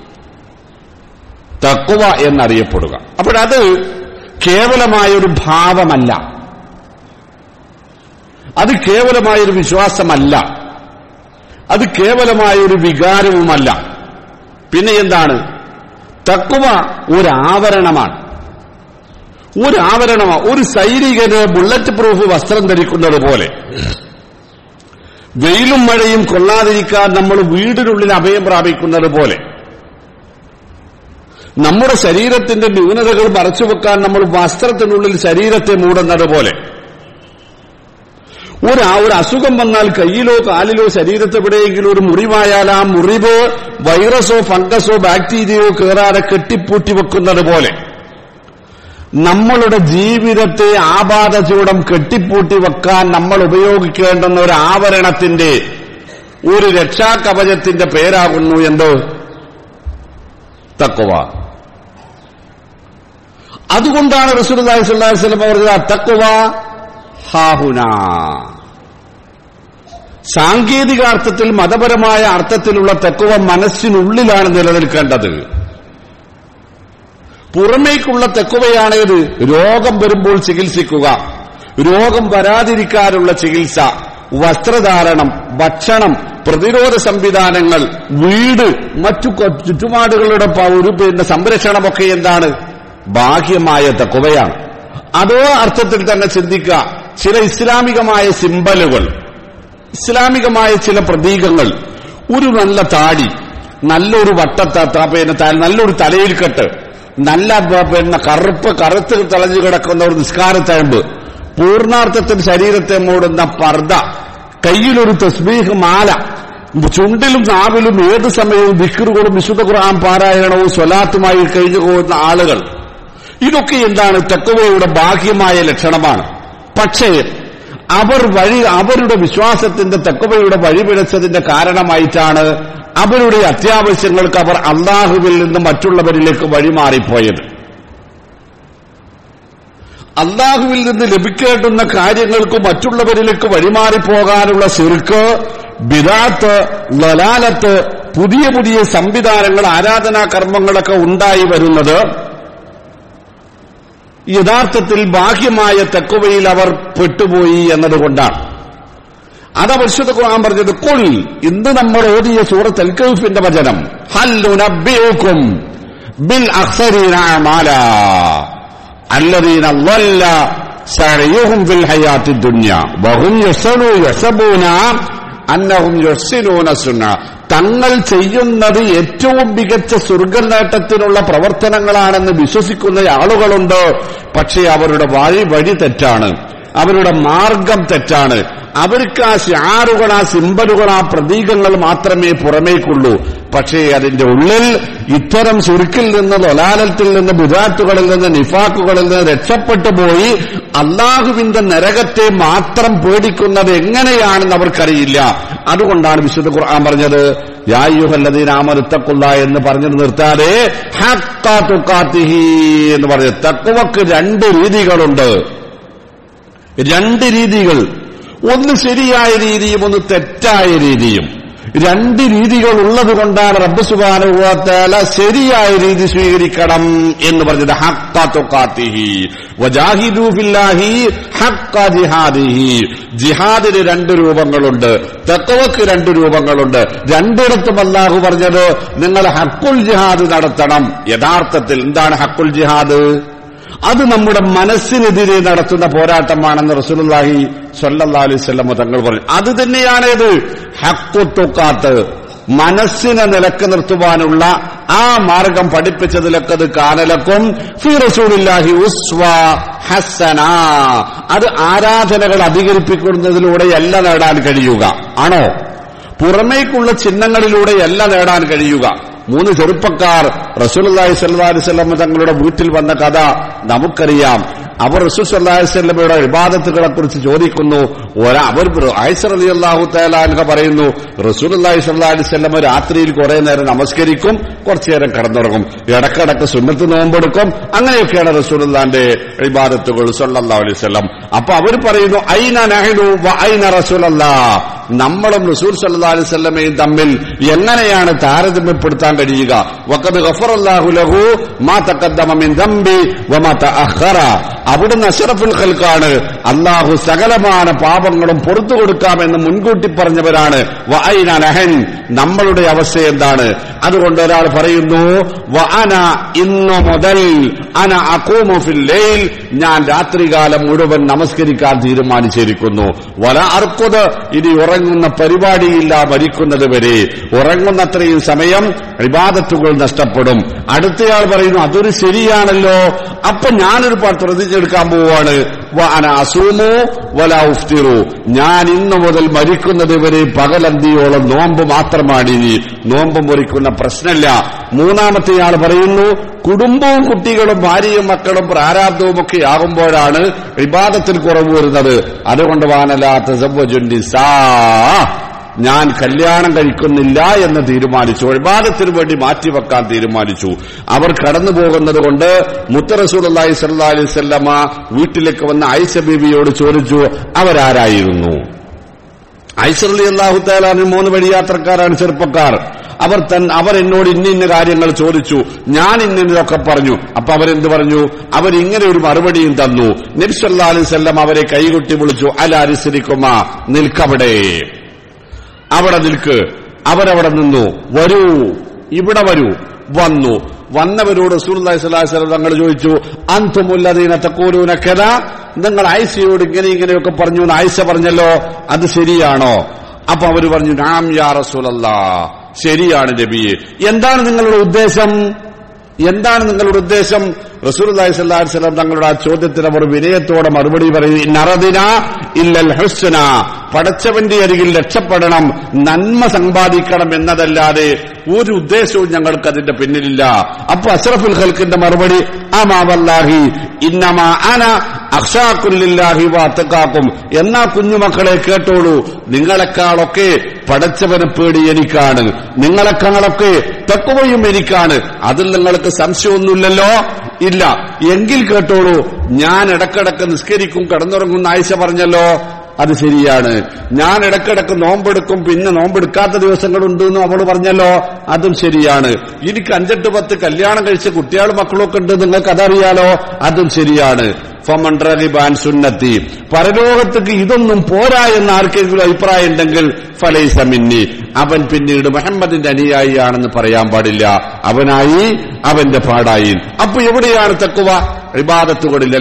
തക്കുവ എന്നറിയപ്പെടുക അപ്പോഴത് കേവലമായൊരു ഭാവമല്ല അത് കേവലമായൊരു വിശ്വാസമല്ല അത് കേവലമായൊരു വികാരവുമല്ല പിന്നെ എന്താണ് തക്കുവ ഒരു ആവരണമാണ് ഒരു ആവരണമാണ് ഒരു സൈനികന് ബുള്ളറ്റ് പ്രൂഫ് വസ്ത്രം ധരിക്കുന്നത് പോലെ വെയിലും മഴയും കൊള്ളാതിരിക്കാൻ നമ്മൾ വീടിനുള്ളിൽ അഭയം പ്രാപിക്കുന്നത് പോലെ നമ്മുടെ ശരീരത്തിന്റെ ന്യൂനതകൾ മറച്ചുവെക്കാൻ നമ്മൾ വസ്ത്രത്തിനുള്ളിൽ ശരീരത്തെ മൂടുന്നത് പോലെ ഒരു ആ ഒരു അസുഖം വന്നാൽ കയ്യിലോ കാലിലോ ശരീരത്തെ എവിടെയെങ്കിലും ഒരു മുറിവായാൽ ആ മുറിവ് വൈറസോ ഫംഗസോ ബാക്ടീരിയയോ കയറാതെ കെട്ടിപ്പൂട്ടി വെക്കുന്നത് പോലെ നമ്മളുടെ ജീവിതത്തെ ആപാദചൂടം കെട്ടിപ്പൂട്ടി വെക്കാൻ നമ്മൾ ഉപയോഗിക്കേണ്ടുന്ന ഒരു ആവരണത്തിന്റെ ഒരു രക്ഷാകവചത്തിന്റെ പേരാകുന്നു എന്ത് തക്കുവ അതുകൊണ്ടാണ് റസൂലുള്ളാഹി സ്വല്ലല്ലാഹു അലൈഹി വസല്ലം പറഞ്ഞത് തക്കുവ ഹാഹുന സാങ്കേതികാർത്ഥത്തിൽ മതപരമായ അർത്ഥത്തിലുള്ള തക്കുവ മനസ്സിനുള്ളിലാണ് നിലനിൽക്കേണ്ടത് പുറമേക്കുള്ള തെക്കുവയാണേത് രോഗം വരുമ്പോൾ ചികിത്സിക്കുക രോഗം വരാതിരിക്കാനുള്ള ചികിത്സ വസ്ത്രധാരണം ഭക്ഷണം പ്രതിരോധ സംവിധാനങ്ങൾ വീട് മറ്റു കൊ- ചുറ്റുപാടുകളുടെ പ- ഒരു പിന്നെ സംരക്ഷണമൊക്കെ എന്താണ് ബാഹ്യമായ തെക്കുവയാണ് അതോ അർത്ഥത്തിൽ തന്നെ ചിന്തിക്കുക ചില ഇസ്ലാമികമായ സിമ്പലുകൾ ഇസ്ലാമികമായ ചില പ്രതീകങ്ങൾ ഒരു നല്ല താടി നല്ലൊരു വട്ടത്ത പിന്നെ ത- നല്ലൊരു തലയിൽ കെട്ട് നല്ല പ- പിന്നെ കറുപ്പ് കറുത്ത് തളഞ്ഞു കിടക്കുന്ന ഒരു നിസ്കാരത്തഴമ്പ് പൂർണാർത്ഥത്തിൽ ശരീരത്തെ മൂടുന്ന പർദ്ദ കയ്യിലൊരു തസ്ബീഹ് മാല ചുണ്ടിലും നാവിലും ഏത് സമയവും ദിക്കറുകളും വിശുദ്ധ ഖുർആൻ പാരായണവും സ്വലാത്തുമായി കഴിഞ്ഞു പോകുന്ന ആളുകൾ ഇതൊക്കെ എന്താണ് തെക്കുവയുടെ ബാഹ്യമായ ലക്ഷണമാണ് പക്ഷേ അവർ വഴി അവരുടെ വിശ്വാസത്തിന്റെ തെക്കുവയുടെ വഴിപിഴച്ചതിന്റെ കാരണമായിട്ടാണ് അവരുടെ അത്യാവശ്യങ്ങൾക്ക് അവർ അള്ളാഹുവിൽ നിന്ന് മറ്റുള്ളവരിലേക്ക് വഴിമാറിപ്പോയത് അള്ളാഹുവിൽ നിന്ന് ലഭിക്കേണ്ടുന്ന കാര്യങ്ങൾക്ക് മറ്റുള്ളവരിലേക്ക് വഴിമാറിപ്പോകാനുള്ള ശിർക്ക് ബിദാത്ത് ലലാലത്ത് പുതിയ പുതിയ സംവിധാനങ്ങൾ ആരാധനാ കർമ്മങ്ങളൊക്കെ ഉണ്ടായി വരുന്നത് യഥാർത്ഥത്തിൽ ബാഹ്യമായ തെക്കുവയിൽ അവർ പെട്ടുപോയി എന്നതുകൊണ്ടാണ് അത് പരിശുദ്ധ ഖുർആൻ പറഞ്ഞത് കുൽ ഇന്ന് നമ്മൾ ഓതിയ സൂറത്ത് അൽ കൗഫിന്റെ വചനം ഹല്ലുനബ്ബിയുക്കും ബിൽ അഖ്സരീന അമാല الذين ضل سعيهم في الحياة الدنيا وهم يحسنون يحسبون أنهم يحسنون صنعا തങ്ങൾ ചെയ്യുന്നത് ഏറ്റവും മികച്ച സ്വർഗനേട്ടത്തിനുള്ള പ്രവർത്തനങ്ങളാണെന്ന് വിശ്വസിക്കുന്ന ആളുകളുണ്ട് പക്ഷേ അവരുടെ വഴി വഴി തെറ്റാണ് അവരുടെ മാർഗം തെറ്റാണ് അവർക്ക് ആ ഷാറുകൾ ആ സിമ്പലുകൾ ആ പ്രതീകങ്ങൾ മാത്രമേ പുറമേക്കുള്ളൂ പക്ഷേ അതിന്റെ ഉള്ളിൽ ഇത്തരം ചുരുക്കിൽ നിന്ന് ലൊലാലത്തിൽ നിന്ന് ബുധാത്തുകളിൽ നിന്ന് നിഫാക്കുകളിൽ നിന്ന് രക്ഷപ്പെട്ടു പോയി അള്ളാഹുവിന്റെ നരകത്തെ മാത്രം പേടിക്കുന്നത് എങ്ങനെയാണെന്ന് അവർക്കറിയില്ല അതുകൊണ്ടാണ് വിശുദ്ധ ഖുർആൻ പറഞ്ഞത് യായുഹല്ലദീനാമരുത്തക്കുള്ള എന്ന് പറഞ്ഞു നിർത്താതെ ഹക്കാ തുക്കാത്തിഹി എന്ന് പറഞ്ഞ് തക്കുവക്ക് രണ്ട് രീതികളുണ്ട് രണ്ട് രീതികൾ ഒന്ന് ശരിയായ രീതിയും ഒന്ന് തെറ്റായ രീതിയും രണ്ട് രീതികൾ ഉള്ളത് കൊണ്ടാണ് റബ്ബ് സുബാനുഭവത്താല ശരിയായ രീതി സ്വീകരിക്കണം എന്ന് പറഞ്ഞത് ഹക്ക തൊക്കാത്തിഹി വജാഹിദു ഫില്ലാഹി ഹക്ക ജിഹാദിഹി ജിഹാദിന് രണ്ട് രൂപങ്ങളുണ്ട് തക്കവക്ക് രണ്ട് രൂപങ്ങളുണ്ട് രണ്ടിടത്തും അല്ലാഹു പറഞ്ഞത് നിങ്ങൾ ഹക്കുൽ ജിഹാദ് നടത്തണം യഥാർത്ഥത്തിൽ എന്താണ് ഹക്കുൽ ജിഹാദ് അത് നമ്മുടെ മനസ്സിനെതിരെ നടത്തുന്ന പോരാട്ടമാണെന്ന് റസൂലുള്ളാഹി സ്വല്ലല്ലാഹു അലൈഹി വസല്ലം തങ്ങൾ പറഞ്ഞു അത് തന്നെയാണേത് ഹക്കുത്തുക്കാത്ത് മനസ്സിനെ നിലക്ക് നിർത്തുവാനുള്ള ആ മാർഗം പഠിപ്പിച്ചതിലൊക്കത് കാനലക്കും ഫി റസൂലില്ലാഹി ഉസ്വ ഹസന അത് ആരാധനകൾ അധികരിപ്പിക്കുന്നതിലൂടെയല്ല നേടാൻ കഴിയുക ആണോ പുറമേക്കുള്ള ചിഹ്നങ്ങളിലൂടെയല്ല നേടാൻ കഴിയുക മൂന്ന് ചെറുപ്പക്കാർ റസൂലി സല്ലാസ്വല്ലം തങ്ങളുടെ വീട്ടിൽ വന്ന കഥ നമുക്കറിയാം അവർ റസൂൽ സല്ലാസ്വല്ലമയുടെ വിവാദത്തുകളെ കുറിച്ച് ചോദിക്കുന്നു ഒരാ അവർ ആയിസർ അലി അള്ളാഹു തലാൻക പറയുന്നു റസൂൽ അള്ളാഹി സല്ലാസ്വല്ലമ രാത്രിയിൽ കുറെ നേരം നമസ്കരിക്കും കുറച്ചു നേരം കിടന്നുറങ്ങും ഇടക്കിടക്ക് സുന്നത്ത് നോമ്പെടുക്കും അങ്ങനെയൊക്കെയാണ് റസൂലുള്ളാന്റെ വിവാദത്തുകൾ സല്ലാ അലൈവല്ലം അപ്പൊ അവർ പറയുന്നു ഐന നഹനു വ ഐന റസൂലല്ലാ നമ്മളും റസൂൽ സല്ലാ അലൈവല്ലമയും തമ്മിൽ എങ്ങനെയാണ് താരതമ്യപ്പെടുത്താൻ കഴിയുക വക്കത് ഗഫറല്ലാഹു ലഹു മാ തഖദ്ദമ മിൻ ദംബി വമാ തഅഖറ അവിടുന്ന് അഷറഫുൽ ഖൽക്കാണ് അള്ളാഹു സകലമായ പാപങ്ങളും പുറത്തു കൊടുക്കാമെന്ന് മുൻകൂട്ടി പറഞ്ഞവരാണ് വ ഐന നഹൻ നമ്മളുടെ അവസ്ഥ എന്താണ് അതുകൊണ്ട് ഒരാൾ പറയുന്നു വ അന ഇന്നു മുതൽ അന അക്കൂമു ഫിൽ ലൈൽ ഞാൻ രാത്രികാലം മുഴുവൻ നമസ്കരിക്കാൻ തീരുമാനിച്ചിരിക്കുന്നു വല അർക്കുത് ഇനി ഉറങ്ങുന്ന പരിപാടിയില്ല മരിക്കുന്നത് വരെ ഉറങ്ങുന്നത്രയും സമയം വിവാദത്തുകൾ നഷ്ടപ്പെടും അടുത്തയാൾ പറയുന്നു അതൊരു ശരിയാണല്ലോ അപ്പൊ ഞാനൊരു പാട്ട് പ്രതിജ്ഞെടുക്കാൻ പോവാണ് അന അസൂമോ വല ഉഫ്തിറു ഞാൻ ഇന്നു മുതൽ മരിക്കുന്നത് വരെ പകലന്തിയോളം നോമ്പ് മാത്രമാണ് ഇനി നോമ്പ് മുറിക്കുന്ന പ്രശ്നമില്ല മൂന്നാമത്തെ ആൾ പറയുന്നു കുടുംബവും കുട്ടികളും ഭാര്യയും മക്കളും പ്രാരാബ്ദവും ഒക്കെ ആകുമ്പോഴാണ് വിവാദത്തിൽ കുറവ് വരുന്നത് അതുകൊണ്ട് വാനലാത്ത സബ്വജുണ്ടിസാ ഞാൻ കല്യാണം കഴിക്കുന്നില്ല എന്ന് തീരുമാനിച്ചു വിവാദത്തിന് വേണ്ടി മാറ്റിവെക്കാൻ തീരുമാനിച്ചു അവർ കടന്നു പോകുന്നത് കൊണ്ട് മുത്തറസൂൽ അള്ളാഹി സല്ലാ അലൈവല്ലമ്മ വീട്ടിലേക്ക് വന്ന ഐസ ബീവിയോട് ചോദിച്ചു അവരാരായിരുന്നു ഐശ്വര്യ അള്ളാഹു താലാന് മൂന്ന് വഴിയാത്രക്കാരാണ് ചെറുപ്പക്കാർ അവർ തൻ അവർ എന്നോട് ഇന്ന ഇന്ന കാര്യങ്ങൾ ചോദിച്ചു ഞാൻ ഇന്നതൊക്കെ പറഞ്ഞു അപ്പൊ അവരെന്ത് പറഞ്ഞു അവരിങ്ങനെ ഒരു മറുപടിയും തന്നു നബ്സല്ലാ അലൈവല്ലം അവരെ കൈകൊട്ടി വിളിച്ചു അലാരിസിരിക്കുമ നിൽക്കവിടെ അവിടെ നിൽക്ക് അവരവിടെ നിന്നു വരൂ ഇവിടെ വരൂ വന്നു വന്നവരോട് റസൂലുള്ളാഹി സ്വല്ലല്ലാഹു അലൈഹി വസല്ലം തങ്ങൾ ചോദിച്ചു അന്തുമുല്ലദീന തഖൂലൂന കദ നിങ്ങൾ ആയിഷയോട് ഇങ്ങനെ ഇങ്ങനെയൊക്കെ പറഞ്ഞു എന്ന് ആയിഷ പറഞ്ഞല്ലോ അത് ശരിയാണോ അപ്പൊ അവർ പറഞ്ഞു നാം യാ റസൂലല്ലാ ശരിയാണ് നബിയെ എന്താണ് നിങ്ങളുടെ ഉദ്ദേശം എന്താണ് നിങ്ങളുടെ ഉദ്ദേശം റസൂലുള്ളാഹി സ്വല്ലല്ലാഹു അലൈഹി വസല്ലം തങ്ങളുടെ ആ ചോദ്യത്തിന് അവർ വിനയത്തോടെ മറുപടി പറയും നറദിന ഇല്ലൽ ഹുസ്ന പടച്ചവന്റെ അരികിൽ രക്ഷപ്പെടണം നന്മ സമ്പാദിക്കണം എന്നതല്ലാതെ ഒരു ഉദ്ദേശവും ഞങ്ങൾക്ക് അതിന്റെ പിന്നിലില്ല അപ്പൊ അഷ്റഫുൽ ഖൽക്കിന്റെ മറുപടി ആമാവല്ലാഹി ഇന്നമാ അന അക്ഷാക്കുല്ലില്ലാഹി വാത്തക്കാക്കും എന്നാ കുഞ്ഞുമക്കളെ കേട്ടോളൂ നിങ്ങളെക്കാളൊക്കെ പടച്ചവനെ പേടി എനിക്കാണ് നിങ്ങളെക്കാളൊക്കെ തക്കുവയും എനിക്കാണ് അതിൽ നിങ്ങൾക്ക് സംശയമൊന്നുമില്ലല്ലോ ഇല്ല എങ്കിൽ കേട്ടോളൂ ഞാൻ ഇടക്കിടക്ക് നിസ്കരിക്കും കിടന്നുറങ്ങുന്ന ആയിഷ പറഞ്ഞല്ലോ അത് ശരിയാണ് ഞാൻ ഇടക്കിടക്ക് നോമ്പെടുക്കും പിന്നെ നോമ്പെടുക്കാത്ത ദിവസങ്ങളുണ്ട് എന്ന് അവള് പറഞ്ഞല്ലോ അതും ശരിയാണ് എനിക്ക് അഞ്ചെട്ട് പത്ത് കല്യാണം കഴിച്ച കുട്ടികളും മക്കളും ഒക്കെ ഉണ്ട് നിങ്ങൾക്ക് അതറിയാലോ അതും ശരിയാണ് ഫമൻഡ്രലിബാൻ സുന്നത്തി പരലോകത്തേക്ക് ഇതൊന്നും പോരാ എന്ന് ആർക്കെങ്കിലും അഭിപ്രായം ഉണ്ടെങ്കിൽ ഫലൈസമിന്നി അവൻ പിന്നീട് മുഹമ്മദിന്റെ അനുയായിയാണെന്ന് പറയാൻ പാടില്ല അവനായി അവന്റെ പാടായി അപ്പൊ എവിടെയാണ് തക്കുവ ഇബാദത്തുകളിലല്ല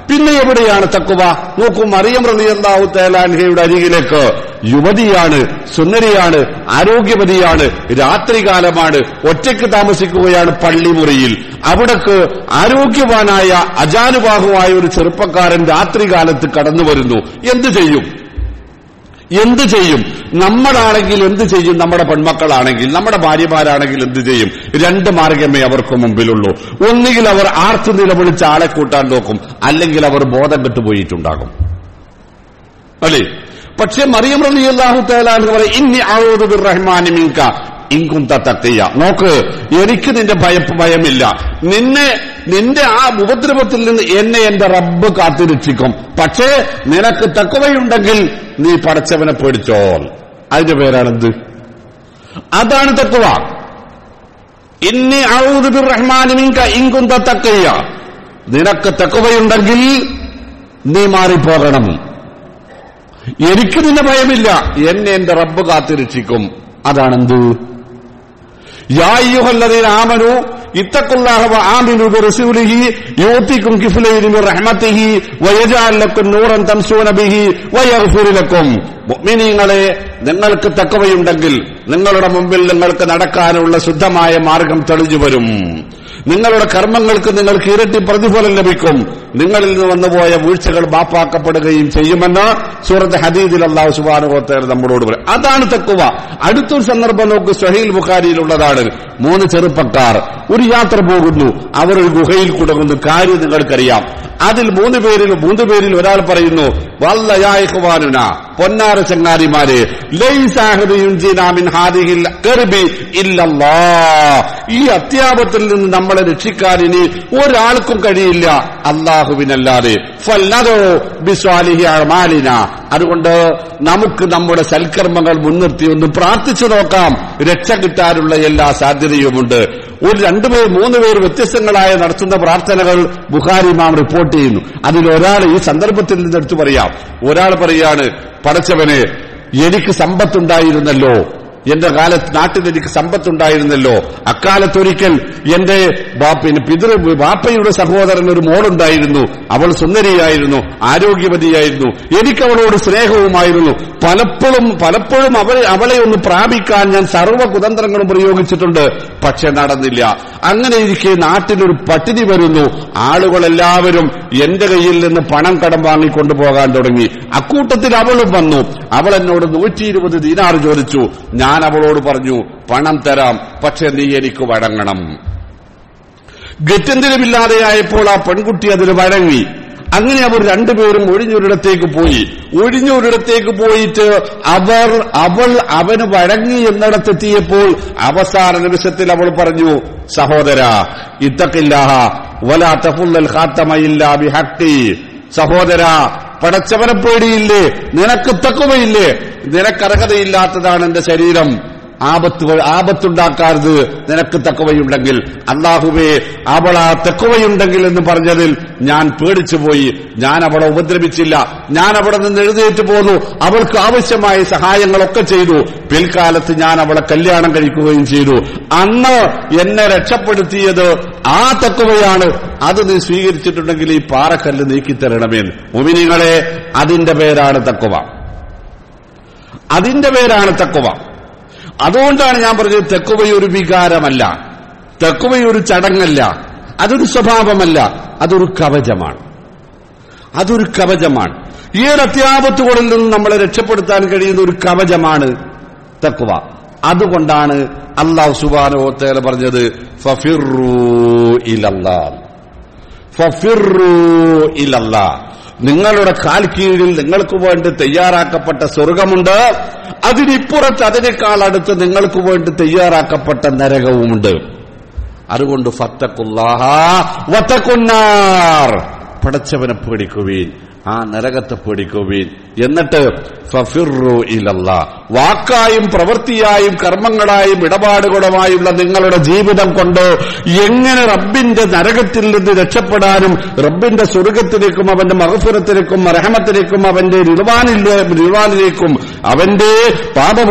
പിന്നെ എവിടെയാണ് തക്കുവ നോക്കൂ മറിയം റളിയല്ലാഹു തേലാൻഹയുടെ അരികിലേക്ക് യുവതിയാണ് സുന്ദരിയാണ് ആരോഗ്യവതിയാണ് രാത്രികാലമാണ് ഒറ്റയ്ക്ക് താമസിക്കുകയാണ് പള്ളിമുറിയിൽ അവിടക്ക് ആരോഗ്യവാനായ അജാനുബാഹുവായ ഒരു ചെറുപ്പക്കാരൻ രാത്രികാലത്ത് കടന്നു വരുന്നു എന്തു ചെയ്യും എന്ത് ചെയ്യും നമ്മളാണെങ്കിൽ എന്ത് ചെയ്യും നമ്മുടെ പെൺമക്കളാണെങ്കിൽ നമ്മുടെ ഭാര്യമാരാണെങ്കിൽ എന്ത് ചെയ്യും രണ്ട് മാർഗമേ അവർക്ക് മുമ്പിലുള്ളൂ ഒന്നുകിൽ അവർ ആർത്തു നിലവിളിച്ച് ആളെ കൂട്ടാൻ നോക്കും അല്ലെങ്കിൽ അവർ ബോധം കെട്ടുപോയിട്ടുണ്ടാകും അല്ലേ പക്ഷെ മറിയം റലി അള്ളാഹു തേലാന്ന് പറയും ഇന്നി ആവോദ് റഹ്മാനി മിങ്ക ഇങ്കും തത്തയ്യ നോക്ക് എനിക്ക് നിന്റെ ഭയ ഭയമില്ല നിന്നെ നിന്റെ ആ ഉപദ്രവത്തിൽ നിന്ന് എന്നെ എന്റെ റബ്ബ് കാത്തുരക്ഷിക്കും പക്ഷേ നിനക്ക് തക്കവയുണ്ടെങ്കിൽ നീ പടച്ചവനെ പേടിച്ചോ അതിന്റെ പേരാണെന്ത് അതാണ് തക്കവ ഇന്നി ഔദ് റഹ്മാനി മിങ്ക ഇങ്കും തത്തയ്യ നിനക്ക് തക്കവയുണ്ടെങ്കിൽ നീ മാറിപ്പോകണം എനിക്ക് നിന്നെ ഭയമില്ല എന്നെ എന്റെ റബ്ബ് കാത്തുരക്ഷിക്കും അതാണെന്ത് യായ്യുഹല്ലതീൻ ആമനു ഇത്തക്കുല്ലാഹ ആമിനു ബിറസൂലിഹി യൂത്തിക്കും കിഫ്ലൈനി മിൻ റഹ്മത്തിഹി വയജഅൽ ലക്കും നൂറൻ തംസൂന ബിഹി വയഗ്ഫിറു ലക്കും മുഅ്മിനീങ്ങളെ നിങ്ങൾക്ക് തക്കവയുണ്ടെങ്കിൽ നിങ്ങളുടെ മുമ്പിൽ നിങ്ങൾക്ക് നടക്കാനുള്ള ശുദ്ധമായ മാർഗം തെളിഞ്ഞു വരും നിങ്ങളുടെ കർമ്മങ്ങൾക്ക് നിങ്ങൾക്ക് ഇരട്ടി പ്രതിഫലം ലഭിക്കും നിങ്ങളിൽ നിന്ന് വന്നുപോയ വീഴ്ചകൾ മാപ്പാക്കപ്പെടുകയും ചെയ്യുമെന്ന് സൂറത്ത് ഹദീദിൽ അള്ളാഹു സുബാനുഭവത്തേർ നമ്മളോട് പറയും അതാണ് തക്കുവ അടുത്തൊരു സന്ദർഭം നോക്ക് സഹീൽ ബുഖാരിയിലുള്ളതാണ് മൂന്ന് ചെറുപ്പക്കാർ ഒരു യാത്ര പോകുന്നു അവർ ഒരു ഗുഹയിൽ കുടുങ്ങുന്നു കാര്യം നിങ്ങൾക്കറിയാം അതിൽ മൂന്ന് പേരിൽ മൂന്ന് പേരിൽ ഒരാൾ പറയുന്നു വല്ലയാഹുവാനുന പൊന്നാര ചങ്ങാരിമാരെ ഈ അത്യാപത്തിൽ നിന്ന് നമ്മളെ രക്ഷിക്കാൻ ഇനി ഒരാൾക്കും കഴിയില്ല അള്ളാഹുവിനല്ലാതെ ഫല്ലതോ ബിസ്വാലിഹി അമാലിന അതുകൊണ്ട് നമുക്ക് നമ്മുടെ സൽക്കർമ്മങ്ങൾ മുൻനിർത്തി ഒന്ന് പ്രാർത്ഥിച്ചു നോക്കാം രക്ഷ കിട്ടാനുള്ള എല്ലാ സാധ്യതയുമുണ്ട് ഒരു രണ്ടുപേർ മൂന്ന് പേർ വ്യത്യസ്തങ്ങളായ നടത്തുന്ന പ്രാർത്ഥനകൾ ബുഖാരി ഇമാം റിപ്പോർട്ട് ചെയ്യുന്നു അതിലൊരാൾ ഈ സന്ദർഭത്തിൽ നിന്ന് എടുത്തു പറയാം ഒരാൾ പറയാണ് പടച്ചവനെ എനിക്ക് സമ്പത്തുണ്ടായിരുന്നല്ലോ എന്റെ കാലത്ത് നാട്ടിൽ എനിക്ക് സമ്പത്തുണ്ടായിരുന്നല്ലോ അക്കാലത്തൊരിക്കൽ എന്റെ ബാപ്പിന് പിതൃ ബാപ്പയുടെ സഹോദരൻ ഒരു മോളുണ്ടായിരുന്നു അവൾ സുന്ദരിയായിരുന്നു ആരോഗ്യവതിയായിരുന്നു എനിക്ക് അവളോട് സ്നേഹവുമായിരുന്നു പലപ്പോഴും പലപ്പോഴും അവളെ അവളെ ഒന്ന് പ്രാപിക്കാൻ ഞാൻ സർവ്വ കുതന്ത്രങ്ങളും പ്രയോഗിച്ചിട്ടുണ്ട് പക്ഷെ നടന്നില്ല അങ്ങനെ ഇരിക്കെ നാട്ടിലൊരു പട്ടിണി വരുന്നു ആളുകളെല്ലാവരും എന്റെ കയ്യിൽ നിന്ന് പണം കടം വാങ്ങിക്കൊണ്ടു പോകാൻ തുടങ്ങി അക്കൂട്ടത്തിൽ അവളും വന്നു അവൾ എന്നോട് നൂറ്റി ഇരുപത് ദീനാർ ചോദിച്ചു ഞാൻ അവളോട് പറഞ്ഞു പണം തരാം പക്ഷെ നീ എനിക്ക് വഴങ്ങണം ഗത്യന്തരമില്ലാതെയായപ്പോൾ ആ പെൺകുട്ടി അതിന് വഴങ്ങി അങ്ങനെ അവർ രണ്ടുപേരും ഒഴിഞ്ഞൊരിടത്തേക്ക് പോയി ഒഴിഞ്ഞൊരിടത്തേക്ക് പോയിട്ട് അവർ അവൾ അവന് വഴങ്ങി എന്നിടത്തെത്തിയപ്പോൾ അവസാന നിമിഷത്തിൽ അവൾ പറഞ്ഞു സഹോദര ഇത്തക്കില്ലാഹ വലാ തഫുല്ലൽ ഖാത്തമയില്ല ബിഹക്കി സഹോദര പടച്ചവനെ പേടിയില്ലേ നിനക്ക് തക്കുവയില്ലേ നിനക്കർഹതയില്ലാത്തതാണ് എന്റെ ശരീരം ആപത്ത് ആപത്തുണ്ടാക്കരുത് നിനക്ക് തക്കവയുണ്ടെങ്കിൽ അള്ളാഹുവേ അവൾ ആ തക്കവയുണ്ടെങ്കിൽ എന്ന് പറഞ്ഞതിൽ ഞാൻ പേടിച്ചുപോയി ഞാൻ അവളെ ഉപദ്രവിച്ചില്ല ഞാൻ അവിടെ നിന്ന് എഴുന്നേറ്റ് പോന്നു അവൾക്ക് ആവശ്യമായ സഹായങ്ങളൊക്കെ ചെയ്തു പിൽക്കാലത്ത് ഞാൻ അവളെ കല്യാണം കഴിക്കുകയും ചെയ്തു അന്ന് എന്നെ രക്ഷപ്പെടുത്തിയത് ആ തക്കവയാണ് അത് നീ സ്വീകരിച്ചിട്ടുണ്ടെങ്കിൽ ഈ പാറക്കല്ല് നീക്കിത്തരണമേന്ന് മുമിനിങ്ങളെ അതിന്റെ പേരാണ് തക്കവ അതിന്റെ പേരാണ് തക്കവ അതുകൊണ്ടാണ് ഞാൻ പറഞ്ഞത് തെക്കുവയൊരു വികാരമല്ല തെക്കുവയൊരു ചടങ്ങല്ല അതൊരു സ്വഭാവമല്ല അതൊരു കവചമാണ് അതൊരു കവചമാണ് ഈ ഒരു അത്യാപത്തുകളിൽ നിന്ന് നമ്മളെ രക്ഷപ്പെടുത്താൻ കഴിയുന്ന ഒരു കവചമാണ് തക്കുവ അതുകൊണ്ടാണ് അള്ളാഹു സുബാനോത്തേല പറഞ്ഞത് ഫഫിറു ഇലല്ലാ ഫഫിറു ഇലല്ലാ നിങ്ങളുടെ കാൽ കീഴിൽ നിങ്ങൾക്ക് വേണ്ടി തയ്യാറാക്കപ്പെട്ട സ്വർഗമുണ്ട് അതിനിപ്പുറത്ത് അതിനേക്കാൾ അടുത്ത് നിങ്ങൾക്ക് വേണ്ടി തയ്യാറാക്കപ്പെട്ട നരകവുമുണ്ട് അതുകൊണ്ട് ഫത്തക്കുല്ലാഹ വത്തക്കുന്നാർ പടച്ചവനെ പേടിക്കുവീൻ ആ നരകത്തെ പേടിക്കുവീൻ എന്നിട്ട് ഫഫിറു ഇലല്ല വാക്കായും പ്രവൃത്തിയായും കർമ്മങ്ങളായും ഇടപാടുകളുമായുള്ള നിങ്ങളുടെ ജീവിതം കൊണ്ട് എങ്ങനെ റബ്ബിന്റെ നരകത്തിൽ നിന്ന് രക്ഷപ്പെടാനും റബ്ബിന്റെ സ്വർഗത്തിലേക്കും അവന്റെ മഹഫുരത്തിലേക്കും റഹമത്തിലേക്കും അവന്റെ റിവാനിലേക്കും അവന്റെ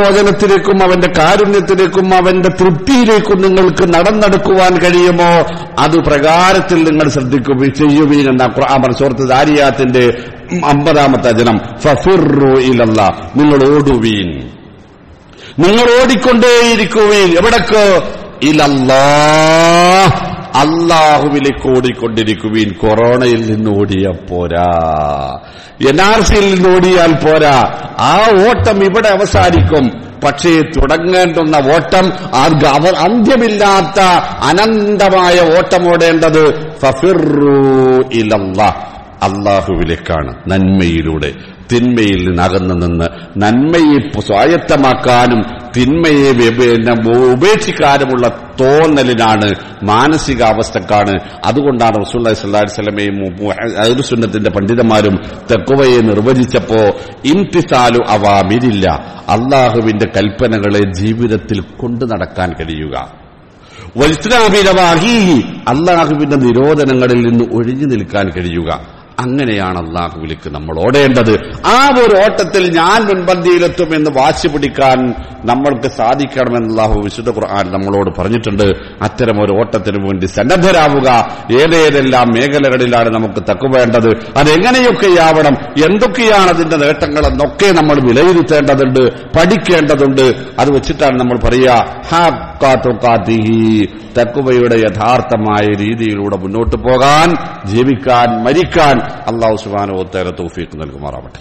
പാപമോചനത്തിലേക്കും അവന്റെ കാരുണ്യത്തിലേക്കും അവന്റെ തൃപ്തിയിലേക്കും നിങ്ങൾക്ക് നടന്നെടുക്കുവാൻ കഴിയുമോ അത് പ്രകാരത്തിൽ നിങ്ങൾ ശ്രദ്ധിക്കുകയും ചെയ്യുവീൻ എന്ന ഖുർആൻ സുഹൃത്ത് ദാരിയാത്തിന്റെ അമ്പതാമത്തെ വചനം ഫഫിറു ഇലല്ല നിങ്ങൾ ഓടുവീൻ നിങ്ങൾ ഓടിക്കൊണ്ടേയിരിക്കുവീൻ എവിടക്ക് ഇലല്ലാ അള്ളാഹുവിലേക്ക് ഓടിക്കൊണ്ടിരിക്കുവീൻ കൊറോണയിൽ നിന്ന് ഓടിയ പോരാ എൻ ആർ സിയിൽ നിന്ന് ഓടിയാൽ പോരാ ആ ഓട്ടം ഇവിടെ അവസാനിക്കും പക്ഷേ തുടങ്ങേണ്ടുന്ന ഓട്ടം ആർക്ക് അവർ അന്ത്യമില്ലാത്ത അനന്തമായ ഓട്ടം ഓടേണ്ടത് ഫഫിറു ഇലല്ലാ അള്ളാഹുവിലേക്കാണ് നന്മയിലൂടെ തിന്മയിൽ നിന്ന് അകന്നു നിന്ന് നന്മയെ സ്വായത്തമാക്കാനും തിന്മയെ വ്യ- പിന്നെ ഉപേക്ഷിക്കാനുമുള്ള തോന്നലിനാണ് മാനസികാവസ്ഥക്കാണ് അതുകൊണ്ടാണ് റസൂല്ലി സ്വല്ലി സ്വലമയും അഹുസുന്നത്തിന്റെ പണ്ഡിതന്മാരും തെക്കുവയെ നിർവചിച്ചപ്പോ ഇംതിസാലു അവാമിരില്ല അള്ളാഹുവിന്റെ കൽപ്പനകളെ ജീവിതത്തിൽ കൊണ്ടു നടക്കാൻ കഴിയുക വത്സനാഭിരവാഹി അള്ളാഹുവിന്റെ നിരോധനങ്ങളിൽ നിന്ന് ഒഴിഞ്ഞു നിൽക്കാൻ കഴിയുക അങ്ങനെയാണ് അള്ളാഹുവിലേക്ക് നമ്മൾ ഓടേണ്ടത് ആ ഒരു ഓട്ടത്തിൽ ഞാൻ മുൻപന്തിയിലെത്തുമെന്ന് വാശി പിടിക്കാൻ നമ്മൾക്ക് സാധിക്കണമെന്ന് അള്ളാഹു വിശുദ്ധ ഖുർആൻ നമ്മളോട് പറഞ്ഞിട്ടുണ്ട് അത്തരം ഒരു ഓട്ടത്തിന് വേണ്ടി സന്നദ്ധരാവുക ഏതേതെല്ലാം മേഖലകളിലാണ് നമുക്ക് തക്കുവേണ്ടത് അതെങ്ങനെയൊക്കെയാവണം എന്തൊക്കെയാണ് അതിന്റെ നേട്ടങ്ങളെന്നൊക്കെ നമ്മൾ വിലയിരുത്തേണ്ടതുണ്ട് പഠിക്കേണ്ടതുണ്ട് അത് വെച്ചിട്ടാണ് നമ്മൾ പറയുക ഹാക്കാത്തുക്കാത്തിഹി തക്കുവയുടെ യഥാർത്ഥമായ രീതിയിലൂടെ മുന്നോട്ട് പോകാൻ ജീവിക്കാൻ മരിക്കാൻ അള്ളാഹു സുബാനോ തേര തൗഫീഖ് നൽകുമാറാവട്ടെ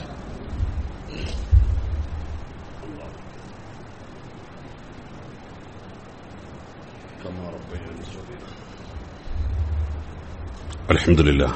الحمد لله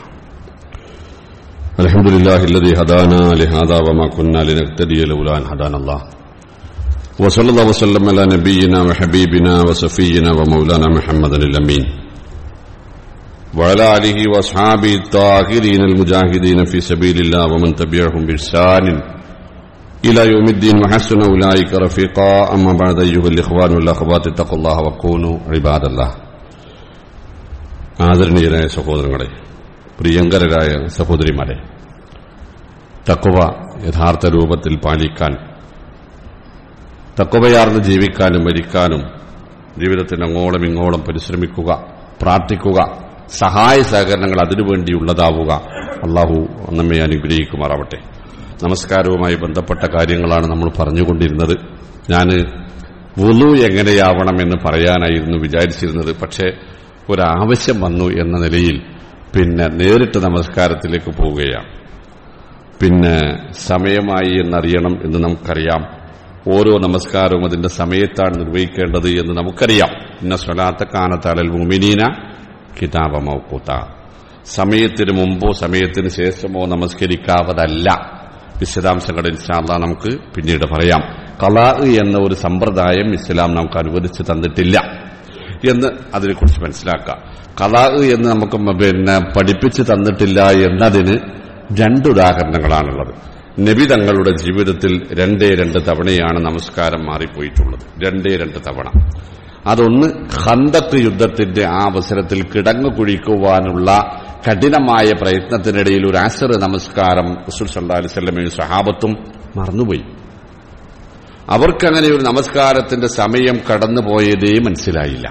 الحمد لله الذي هدانا لهذا وما كنا لنهتدي لولا ان هدانا الله وصلى الله وسلم على نبينا وحبيبنا وصفينا ومولانا محمد الامين وعلى اله واصحابه الطاهرين المجاهدين في سبيل الله ومن تبعهم باحسان الى يوم الدين وحسن اولئك رفيقا اما بعد ايها الاخوان والاخوات اتقوا الله وكونوا عباد الله ആദരണീയരായ സഹോദരങ്ങളെ പ്രിയങ്കരരായ സഹോദരിമാരെ തക്കുവ യഥാർത്ഥ രൂപത്തിൽ പാലിക്കാൻ തക്കുവയാർന്ന് ജീവിക്കാനും മരിക്കാനും ജീവിതത്തിൽ അങ്ങോളം ഇങ്ങോളം പരിശ്രമിക്കുക പ്രാർത്ഥിക്കുക സഹായ സഹകരണങ്ങൾ അതിനുവേണ്ടിയുള്ളതാവുക അള്ളാഹു നമ്മെ അനുഗ്രഹിക്കുമാറാവട്ടെ നമസ്കാരവുമായി ബന്ധപ്പെട്ട കാര്യങ്ങളാണ് നമ്മൾ പറഞ്ഞുകൊണ്ടിരുന്നത് ഞാൻ വുളു എങ്ങനെയാവണമെന്ന് പറയാനായിരുന്നു വിചാരിച്ചിരുന്നത് പക്ഷേ ഒരാവശ്യം വന്നു എന്ന നിലയിൽ പിന്നെ നേരിട്ട് നമസ്കാരത്തിലേക്ക് പോവുകയാണ് പിന്നെ സമയമായി എന്നറിയണം എന്ന് നമുക്കറിയാം ഓരോ നമസ്കാരവും അതിന്റെ സമയത്താണ് നിർവഹിക്കേണ്ടത് എന്ന് നമുക്കറിയാം ഇന്ന സ്വലാത്ത കാനത്താളൽ മുമിനീന കിതാബ മൗക്കൂത്ത സമയത്തിന് മുമ്പോ സമയത്തിന് ശേഷമോ നമസ്കരിക്കാവതല്ല വിശദാംശങ്ങൾ ഇൻഷാല്ല നമുക്ക് പിന്നീട് പറയാം കലാ എന്ന ഒരു സമ്പ്രദായം ഇസ്ലാം നമുക്ക് അനുവദിച്ചു തന്നിട്ടില്ല എന്ന് അതിനെക്കുറിച്ച് മനസ്സിലാക്കാം കലാ എന്ന് നമുക്ക് പിന്നെ പഠിപ്പിച്ചു തന്നിട്ടില്ല എന്നതിന് രണ്ട് ഉദാഹരണങ്ങളാണുള്ളത് നബി തങ്ങളുടെ ജീവിതത്തിൽ രണ്ടേ രണ്ട് തവണയാണ് നമസ്കാരം മാറിപ്പോയിട്ടുള്ളത് രണ്ടേ രണ്ട് തവണ അതൊന്ന് ഹന്തക്ക് യുദ്ധത്തിന്റെ ആ അവസരത്തിൽ കിടങ്ങു കുഴിക്കുവാനുള്ള കഠിനമായ പ്രയത്നത്തിനിടയിൽ ഒരു ആസർ നമസ്കാരം റസൂൽ സല്ലാ അലിസ്വല്ലമയും സഹാബത്തും മറന്നുപോയി അവർക്കങ്ങനെ ഒരു നമസ്കാരത്തിന്റെ സമയം കടന്നുപോയതേ മനസ്സിലായില്ല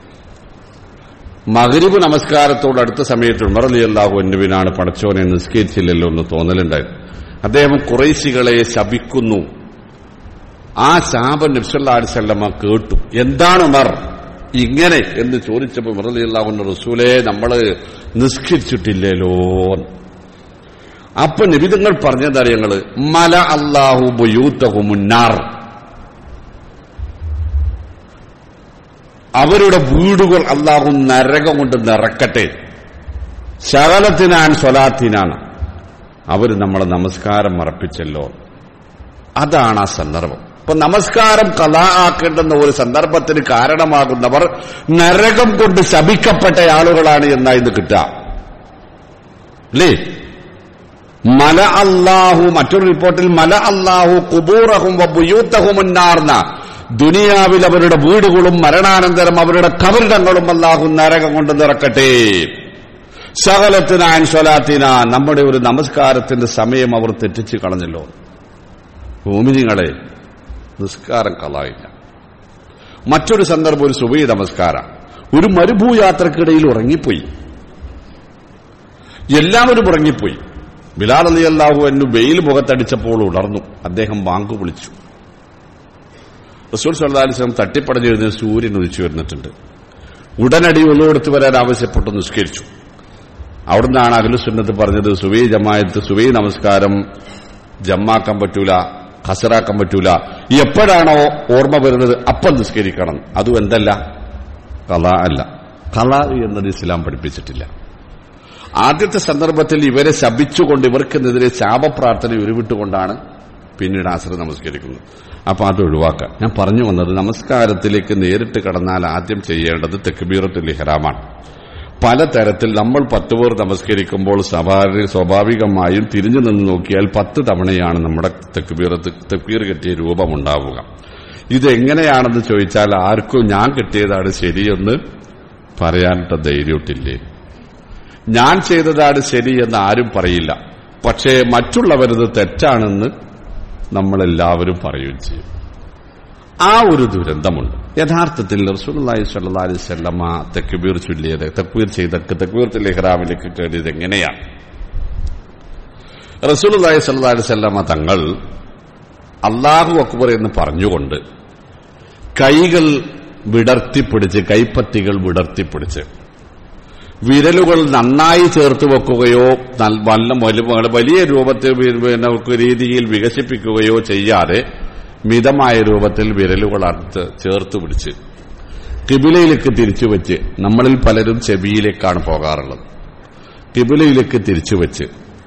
മകരിബ് നമസ്കാരത്തോട് അടുത്ത സമയത്ത് ഉമർ അലി അള്ളാഹു എന്നുവിനാണ് പടച്ചോനെ നിസ്കരിച്ചില്ലല്ലോ എന്ന് തോന്നലുണ്ടായിരുന്നു അദ്ദേഹം കുറേശികളെ ശപിക്കുന്നു ആ ശാപം നബ്സല്ലാ അലിസല്ലമ്മ കേട്ടു എന്താണ് ഉമർ ഇങ്ങനെ എന്ന് ചോദിച്ചപ്പോൾ ഉമർ അലി അള്ളാഹുന്റെ റസൂലെ നമ്മള് നിസ്കരിച്ചിട്ടില്ലല്ലോ അപ്പൊ നിബിതങ്ങൾ പറഞ്ഞതാണ് ഞങ്ങള് മല അള്ളാഹു ബുയൂത്തഹു മുന്നാർ അവരുടെ വീടുകൾ അള്ളാഹു നരകം കൊണ്ട് നിറക്കട്ടെ ശകലത്തിനാൻ സ്വലാത്തിനാണ് അവർ നമ്മളെ നമസ്കാരം മറപ്പിച്ചല്ലോ അതാണ് ആ സന്ദർഭം അപ്പൊ നമസ്കാരം കലാ ആക്കേണ്ടുന്ന ഒരു സന്ദർഭത്തിന് കാരണമാകുന്നവർ നരകം കൊണ്ട് ശപിക്കപ്പെട്ട ആളുകളാണ് എന്നാ ഇത് കിട്ടുക അല്ലേ മല അള്ളാഹു മറ്റൊരു റിപ്പോർട്ടിൽ മല അള്ളാഹു കുബൂറഹും ബുയൂത്തഹുമുന്നാർന്ന ദുനിയാവിൽ അവരുടെ വീടുകളും മരണാനന്തരം അവരുടെ കബറിടങ്ങളും അള്ളാഹു നരകം കൊണ്ട് നിറക്കട്ടെ സകലത്തിനാൻ സ്വലാത്തിന നമ്മുടെ ഒരു നമസ്കാരത്തിന്റെ സമയം അവർ തെറ്റിച്ച് കളഞ്ഞല്ലോ ഭൂമിനിങ്ങളെ നിസ്കാരം കളായില്ല മറ്റൊരു സന്ദർഭം ഒരു സുബൈ നമസ്കാരം ഒരു മരുഭൂയാത്രക്കിടയിൽ ഉറങ്ങിപ്പോയി എല്ലാവരും ഉറങ്ങിപ്പോയി ബിലാൽ അലി അള്ളാഹു എന്നു വെയിൽ മുഖത്തടിച്ചപ്പോൾ ഉണർന്നു അദ്ദേഹം ബാങ്ക് വിളിച്ചു റസൂൽ സല്ലാസ്ലം തട്ടിപ്പടഞ്ഞിരുന്ന സൂര്യൻ ഉദിച്ചു വരുന്നിട്ടുണ്ട് ഉടനടി ഒന്നുകൊടുത്ത് വരാൻ ആവശ്യപ്പെട്ടു നിസ്കരിച്ചു അവിടുന്നാണ് അഖിലുസുന്നത്ത് പറഞ്ഞത് സുവൈ ജമായത്ത് സുവൈ നമസ്കാരം ജമ്മാക്കാൻ പറ്റൂല ഹസറാക്കാൻ പറ്റൂല എപ്പോഴാണോ ഓർമ്മ വരുന്നത് അപ്പം നിസ്കരിക്കണം അതും എന്തല്ല കല അല്ല കല എന്നത് ഇസ്ലാം പഠിപ്പിച്ചിട്ടില്ല ആദ്യത്തെ സന്ദർഭത്തിൽ ഇവരെ ശപിച്ചുകൊണ്ട് ഇവർക്കെതിരെ ശാപപ്രാർത്ഥന ഉരുവിട്ടുകൊണ്ടാണ് പിന്നീട് ആശ്രയം നമസ്കരിക്കുന്നത് അപ്പൊ അത് ഒഴിവാക്കുക ഞാൻ പറഞ്ഞു വന്നത് നമസ്കാരത്തിലേക്ക് നേരിട്ട് കടന്നാൽ ആദ്യം ചെയ്യേണ്ടത് തെക്കുബീറത്തുൽ ഇഹ്റാമാണ് പലതരത്തിൽ നമ്മൾ പത്ത് പേർ നമസ്കരിക്കുമ്പോൾ സ്വാഭാവിക സ്വാഭാവികമായും തിരിഞ്ഞു നിന്ന് നോക്കിയാൽ പത്ത് തവണയാണ് നമ്മുടെ തെക്കുബീറത്ത് തെക്കുബീർ കെട്ടിയ രൂപമുണ്ടാവുക ഇതെങ്ങനെയാണെന്ന് ചോദിച്ചാൽ ആർക്കും ഞാൻ കിട്ടിയതാണ് ശരിയെന്ന് പറയാനിട്ട ധൈര്യത്തില്ലേ ഞാൻ ചെയ്തതാണ് ശരിയെന്ന് ആരും പറയില്ല പക്ഷേ മറ്റുള്ളവരത് തെറ്റാണെന്ന് നമ്മളെല്ലാവരും പറയുകയും ചെയ്യും ആ ഒരു ദുരന്തമുണ്ട് യഥാർത്ഥത്തിൽ റസൂലി സല്ലാ അലൈഹി സ്വല്ലമ്മ തെക്കുബീർ ചൊല്ലിയത് തെക്കുബീർ ചെയ്ത തെക്കുബീർ ഇഹ്റാമിലേക്ക് കയറിയത് എങ്ങനെയാണ് റസൂലി സല്ലാ അലൈഹി സ്വല്ലമ്മ തങ്ങൾ അള്ളാഹു അക്ബർ എന്ന് പറഞ്ഞുകൊണ്ട് കൈകൾ വിടർത്തിപ്പിടിച്ച് കൈപ്പത്തികൾ വിടർത്തിപ്പിടിച്ച് വിരലുകൾ നന്നായി ചേർത്ത് വെക്കുകയോ നല്ല വലിയ രൂപത്തിൽ പിന്നെ രീതിയിൽ വികസിപ്പിക്കുകയോ ചെയ്യാതെ മിതമായ രൂപത്തിൽ വിരലുകൾ അടുത്ത് ചേർത്ത് പിടിച്ച് കിബിലയിലേക്ക് തിരിച്ചു വെച്ച് നമ്മളിൽ പലരും ചെവിയിലേക്കാണ് പോകാറുള്ളത് കിബിലയിലേക്ക് തിരിച്ചു വെച്ച്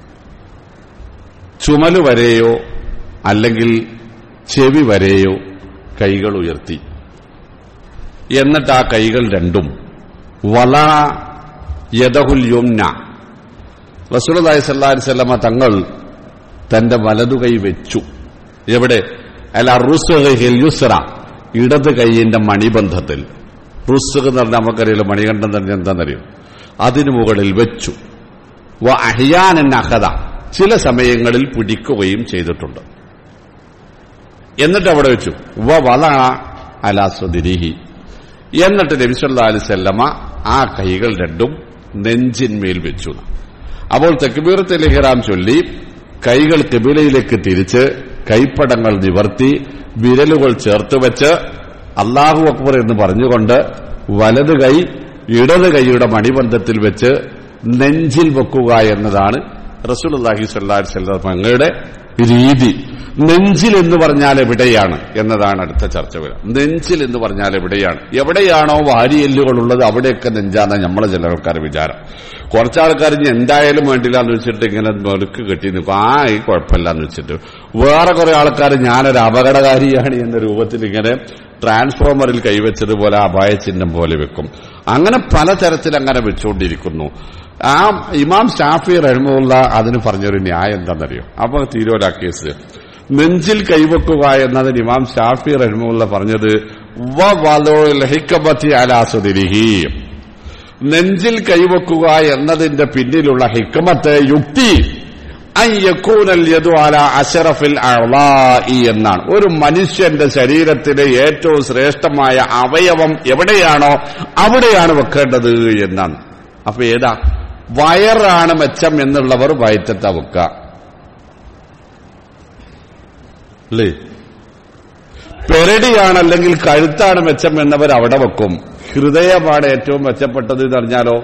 ചുമല് വരെയോ അല്ലെങ്കിൽ ചെവി വരെയോ കൈകൾ ഉയർത്തി എന്നിട്ട് ആ കൈകൾ രണ്ടും വള യദഹുൽ യുംന റസൂലി സല്ലാസ്വല്ലമ തങ്ങൾ തന്റെ വലതു കൈ വെച്ചു എവിടെ അല്ല റുസുഹൽ യുസ്ര ഇടത് കൈയിന്റെ മണിബന്ധത്തിൽ റുസുഖ് എന്ന് പറഞ്ഞാൽ നമുക്കറിയില്ല മണികണ്ഠം തന്നെ എന്താണെന്നറിയും അതിനു മുകളിൽ വെച്ചു വ അഹിയാനൻ അഹദ ചില സമയങ്ങളിൽ പിടിക്കുകയും ചെയ്തിട്ടുണ്ട് എന്നിട്ട് അവിടെ വെച്ചു വ വള അലാസ്വദിരിഹി എന്നിട്ട് നബിസല്ലാ അലിസല്ലമ ആ കൈകൾ രണ്ടും നെഞ്ചിന്മേൽ വെച്ചു അപ്പോൾ തെക്കുബീറത്തെ ലിഹറാം ചൊല്ലി കൈകൾ കിബിലയിലേക്ക് തിരിച്ച് കൈപ്പടങ്ങൾ നിവർത്തി വിരലുകൾ ചേർത്ത് വെച്ച് അള്ളാഹു അക്ബർ എന്ന് പറഞ്ഞുകൊണ്ട് വലത് കൈ ഇടത് കൈയുടെ മണിബന്ധത്തിൽ വെച്ച് നെഞ്ചിൽ വെക്കുക എന്നതാണ് റസൂൽ അള്ളാഹി സല്ലാഹി സ്വല്ലങ്ങളുടെ രീതി നെഞ്ചിൽ എന്ന് പറഞ്ഞാൽ എവിടെയാണ് എന്നതാണ് അടുത്ത ചർച്ച വരാം നെഞ്ചിൽ എന്ന് പറഞ്ഞാൽ എവിടെയാണ് എവിടെയാണോ വാരിയെല്ലുകൾ ഉള്ളത് അവിടെയൊക്കെ നെഞ്ചാന്ന നമ്മളെ ചില ആൾക്കാർ വിചാരം കുറച്ചാൾക്കാർ ഇനി എന്തായാലും വേണ്ടില്ല എന്ന് വെച്ചിട്ട് ഇങ്ങനെ മെറുക്ക് കെട്ടി നിൽക്കും ആ ഈ കുഴപ്പമില്ല എന്ന് വെച്ചിട്ട് വേറെ കുറെ ആൾക്കാർ ഞാനൊരു അപകടകാരിയാണ് എന്ന രൂപത്തിൽ ഇങ്ങനെ ട്രാൻസ്ഫോമറിൽ കൈവച്ചതുപോലെ അപായ ചിഹ്നം പോലെ വെക്കും അങ്ങനെ പലതരത്തിൽ അങ്ങനെ വെച്ചുകൊണ്ടിരിക്കുന്നു ആ ഇമാം ഷാഫി റഹ്മുള്ള അതിന് പറഞ്ഞൊരു ന്യായം എന്താണെന്നറിയോ അപ്പൊ തീരുവല കേസ് നെഞ്ചിൽ കൈവെക്കുക എന്നതിന് ഇമാം ഷാഫി റഹ്മുള്ള പറഞ്ഞത് അലാസുദിരിഹി നെഞ്ചിൽ കൈവെക്കുക എന്നതിന്റെ പിന്നിലുള്ള ഹിക്കമത്ത് യുക്തി അയ്യക്കൂനൽ യദുആല അഷറഫിൽ അളായി എന്നാണ് ഒരു മനുഷ്യന്റെ ശരീരത്തിലെ ഏറ്റവും ശ്രേഷ്ഠമായ അവയവം എവിടെയാണോ അവിടെയാണ് വെക്കേണ്ടത് എന്നാണ് അപ്പൊ ഏതാ വയറാണ് മെച്ചം എന്നുള്ളവർ വയറ്റത്തെ വെക്കുക അല്ലേ പെരടിയാണ് അല്ലെങ്കിൽ കഴുത്താണ് മെച്ചം എന്നവർ അവിടെ വെക്കും ഹൃദയമാണ് ഏറ്റവും മെച്ചപ്പെട്ടത് എന്ന് അറിഞ്ഞാലോ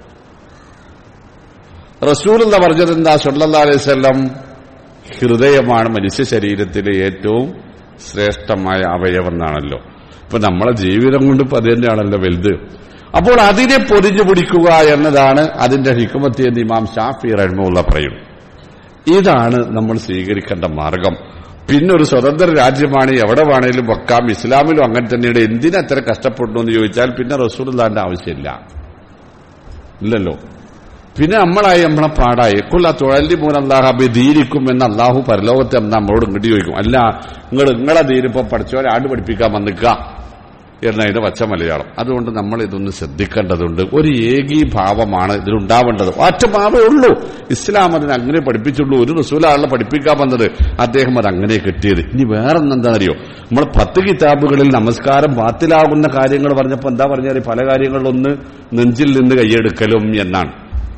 റസൂൽ എന്ന് പറഞ്ഞത് എന്താ സല്ലാ അലൈവല്ലം ഹൃദയമാണ് മനുഷ്യ ശരീരത്തിലെ ഏറ്റവും ശ്രേഷ്ഠമായ അവയവം എന്നാണല്ലോ ഇപ്പൊ നമ്മളെ ജീവിതം കൊണ്ട് ഇപ്പൊ അത് തന്നെയാണല്ലോ വലുത് അപ്പോൾ അതിനെ പൊതിഞ്ഞു പിടിക്കുക എന്നതാണ് അതിന്റെ ഹിക്കുമത്തി എന്ന് ഇമാം ഷാഫി റഹ്മുള്ള പറയും ഇതാണ് നമ്മൾ സ്വീകരിക്കേണ്ട മാർഗം പിന്നെ ഒരു സ്വതന്ത്ര രാജ്യമാണ് എവിടെ വേണേലും വെക്കാം ഇസ്ലാമിലും അങ്ങനെ തന്നെയാണ് എന്തിനത്ര കഷ്ടപ്പെടുന്നു എന്ന് ചോദിച്ചാൽ പിന്നെ റസൂലുള്ളാന്റെ ആവശ്യമില്ല ഇല്ലല്ലോ പിന്നെ നമ്മളായി നമ്മളെ പാടായി കൊല്ല തുഴലി മൂലം അള്ളാഹബി ദീനിക്കും എന്ന് അള്ളാഹു പരലോകത്തെ നമ്മളോട് ഇങ്ങോട്ട് ചോദിക്കും അല്ല നിങ്ങൾ നിങ്ങളെ ദീനിപ്പോ പഠിച്ചവരെ ആണ്ട് പഠിപ്പിക്കാൻ വന്നിക്ക എന്നതിന്റെ പച്ച മലയാളം അതുകൊണ്ട് നമ്മൾ ഇതൊന്ന് ശ്രദ്ധിക്കേണ്ടതുണ്ട് ഒരു ഏകീഭാവമാണ് ഇതിലുണ്ടാവേണ്ടത് ഒറ്റ ഭാവമേ ഉള്ളൂ ഇസ്ലാം അതിന് അങ്ങനെ പഠിപ്പിച്ചുള്ളൂ ഒരു റസൂലാണല്ലോ പഠിപ്പിക്കാൻ വന്നത് അദ്ദേഹം അത് അങ്ങനെ കിട്ടിയത് ഇനി വേറെ എന്താണെന്നറിയോ നമ്മൾ പത്ത് കിതാബുകളിൽ നമസ്കാരം ബാത്തിലാകുന്ന കാര്യങ്ങൾ പറഞ്ഞപ്പോൾ എന്താ പറഞ്ഞാൽ പല കാര്യങ്ങളിലൊന്ന് നെഞ്ചിൽ നിന്ന് കൈയെടുക്കലും എന്നാണ്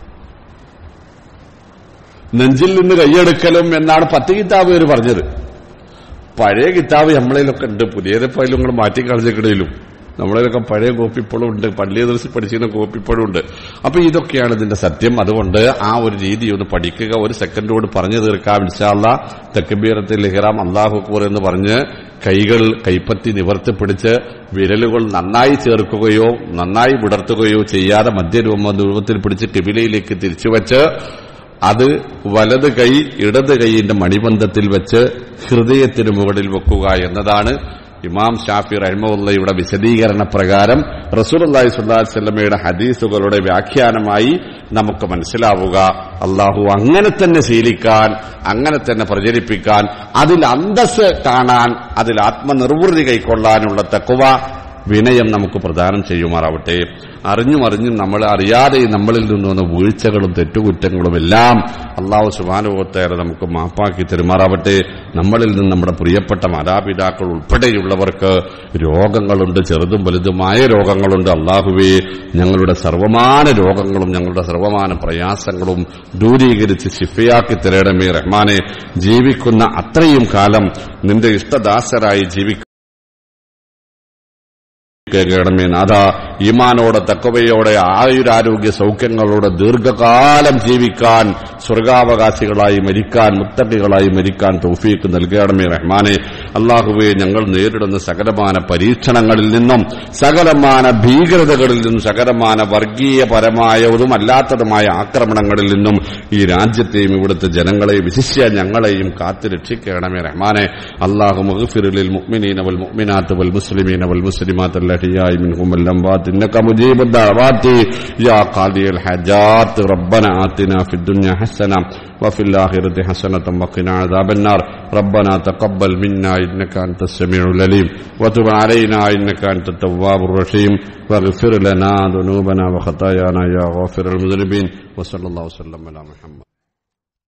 നെഞ്ചിൽ നിന്ന് കൈയെടുക്കലും എന്നാണ് പത്ത് കിതാബുകാർ പറഞ്ഞത് പഴയ കിതാബ് നമ്മളതിലൊക്കെ ഉണ്ട് പുതിയത് ഫയലും നിങ്ങൾ മാറ്റിക്കളഞ്ഞിടയിലും നമ്മളതിലൊക്കെ പഴയ കോപ്പി ഇപ്പോഴും ഉണ്ട് പള്ളിയ ദിവസം പഠിച്ചിരുന്ന കോപ്പി ഇപ്പോഴും ഉണ്ട് അപ്പൊ ഇതൊക്കെയാണ് ഇതിന്റെ സത്യം അതുകൊണ്ട് ആ ഒരു രീതി ഒന്ന് പഠിക്കുക ഒരു സെക്കൻഡ് കൊണ്ട് പറഞ്ഞു തീർക്കാം ഇൻഷാല്ല തെക്കബീറത്തിൽ ഇഹ്റാം അള്ളാഹു അക്ബർ എന്ന് പറഞ്ഞ് കൈകൾ കൈപ്പത്തി നിവർത്തി പിടിച്ച് വിരലുകൾ നന്നായി ചേർക്കുകയോ നന്നായി വിടർത്തുകയോ ചെയ്യാതെ മധ്യരൂപ രൂപത്തിൽ പിടിച്ച് കിബിലയിലേക്ക് തിരിച്ചുവച്ച് അത് വലത് കൈ ഇടത് കൈയിന്റെ മണിബന്ധത്തിൽ വെച്ച് ഹൃദയത്തിന് മുകളിൽ വെക്കുക എന്നതാണ് ഇമാം ഷാഫി റഹ്മുള്ളയുടെ വിശദീകരണ പ്രകാരം റസൂലി സ്വല്ലാസ്വല്ലമയുടെ ഹദീസുകളുടെ വ്യാഖ്യാനമായി നമുക്ക് മനസ്സിലാവുക അള്ളാഹു അങ്ങനെ തന്നെ ശീലിക്കാൻ അങ്ങനെ തന്നെ പ്രചരിപ്പിക്കാൻ അതിൽ അന്തസ് കാണാൻ അതിൽ ആത്മനിർവൃതി കൈക്കൊള്ളാനുള്ള തക്കുവ വിനയം നമുക്ക് പ്രദാനം ചെയ്യുമാറാവട്ടെ അറിഞ്ഞും അറിഞ്ഞും നമ്മൾ അറിയാതെ നമ്മളിൽ നിന്ന് വന്ന വീഴ്ചകളും തെറ്റുകുറ്റങ്ങളും എല്ലാം അള്ളാഹു സുബാനുഭവത്തേറെ നമുക്ക് മാപ്പാക്കി തെരുമാറാവട്ടെ നമ്മളിൽ നിന്ന് നമ്മുടെ പ്രിയപ്പെട്ട മാതാപിതാക്കൾ ഉൾപ്പെടെയുള്ളവർക്ക് രോഗങ്ങളുണ്ട് ചെറുതും വലുതുമായ രോഗങ്ങളുണ്ട് അള്ളാഹുവേ ഞങ്ങളുടെ സർവമാന രോഗങ്ങളും ഞങ്ങളുടെ സർവമാന പ്രയാസങ്ങളും ദൂരീകരിച്ച് ശിഫയാക്കി തരേണമേ റഹ്മാനെ ജീവിക്കുന്ന അത്രയും കാലം നിന്റെ ഇഷ്ടദാസരായി ജീവിക്കും കേൾക്കണമേ നാഥ ഈമാനോടെ തക്കവയോടെ ആയുരാരോഗ്യ സൗഖ്യങ്ങളോടെ ദീർഘകാലം ജീവിക്കാൻ സ്വർഗാവകാശികളായി മരിക്കാൻ മുത്തക്കികളായി മരിക്കാൻ തൗഫീക്ക് നൽകണമേ റഹ്മാനെ അള്ളാഹുവെ ഞങ്ങൾ നേരിടുന്ന സകലമാന പരീക്ഷണങ്ങളിൽ നിന്നും സകലമാന ഭീകരതകളിൽ നിന്നും സകലമാന വർഗീയപരമായതും അല്ലാത്തതുമായ ആക്രമണങ്ങളിൽ നിന്നും ഈ രാജ്യത്തെയും ഇവിടുത്തെ ജനങ്ങളെയും വിശിഷ്യ ഞങ്ങളെയും കാത്തു രക്ഷിക്കണമേ റഹ്മാനെ അള്ളാഹു മഹഫിറിൽ മുഅ്മിനീന വൽ മുഅ്മിനാത്ത് വൽ മുസ്ലിമീന വൽ മുസ്ലിമാത്ത് الأحياء منهم والأموات إنك مجيب الدعوات يا قاضي الحاجات ربنا آتنا في الدنيا حسنة وفي الآخرة حسنة وقنا عذاب النار ربنا تقبل منا إنك أنت السميع العليم وتب علينا إنك أنت التواب الرحيم واغفر لنا ذنوبنا وخطايانا يا غافر المذنبين وصلى الله وسلم على محمد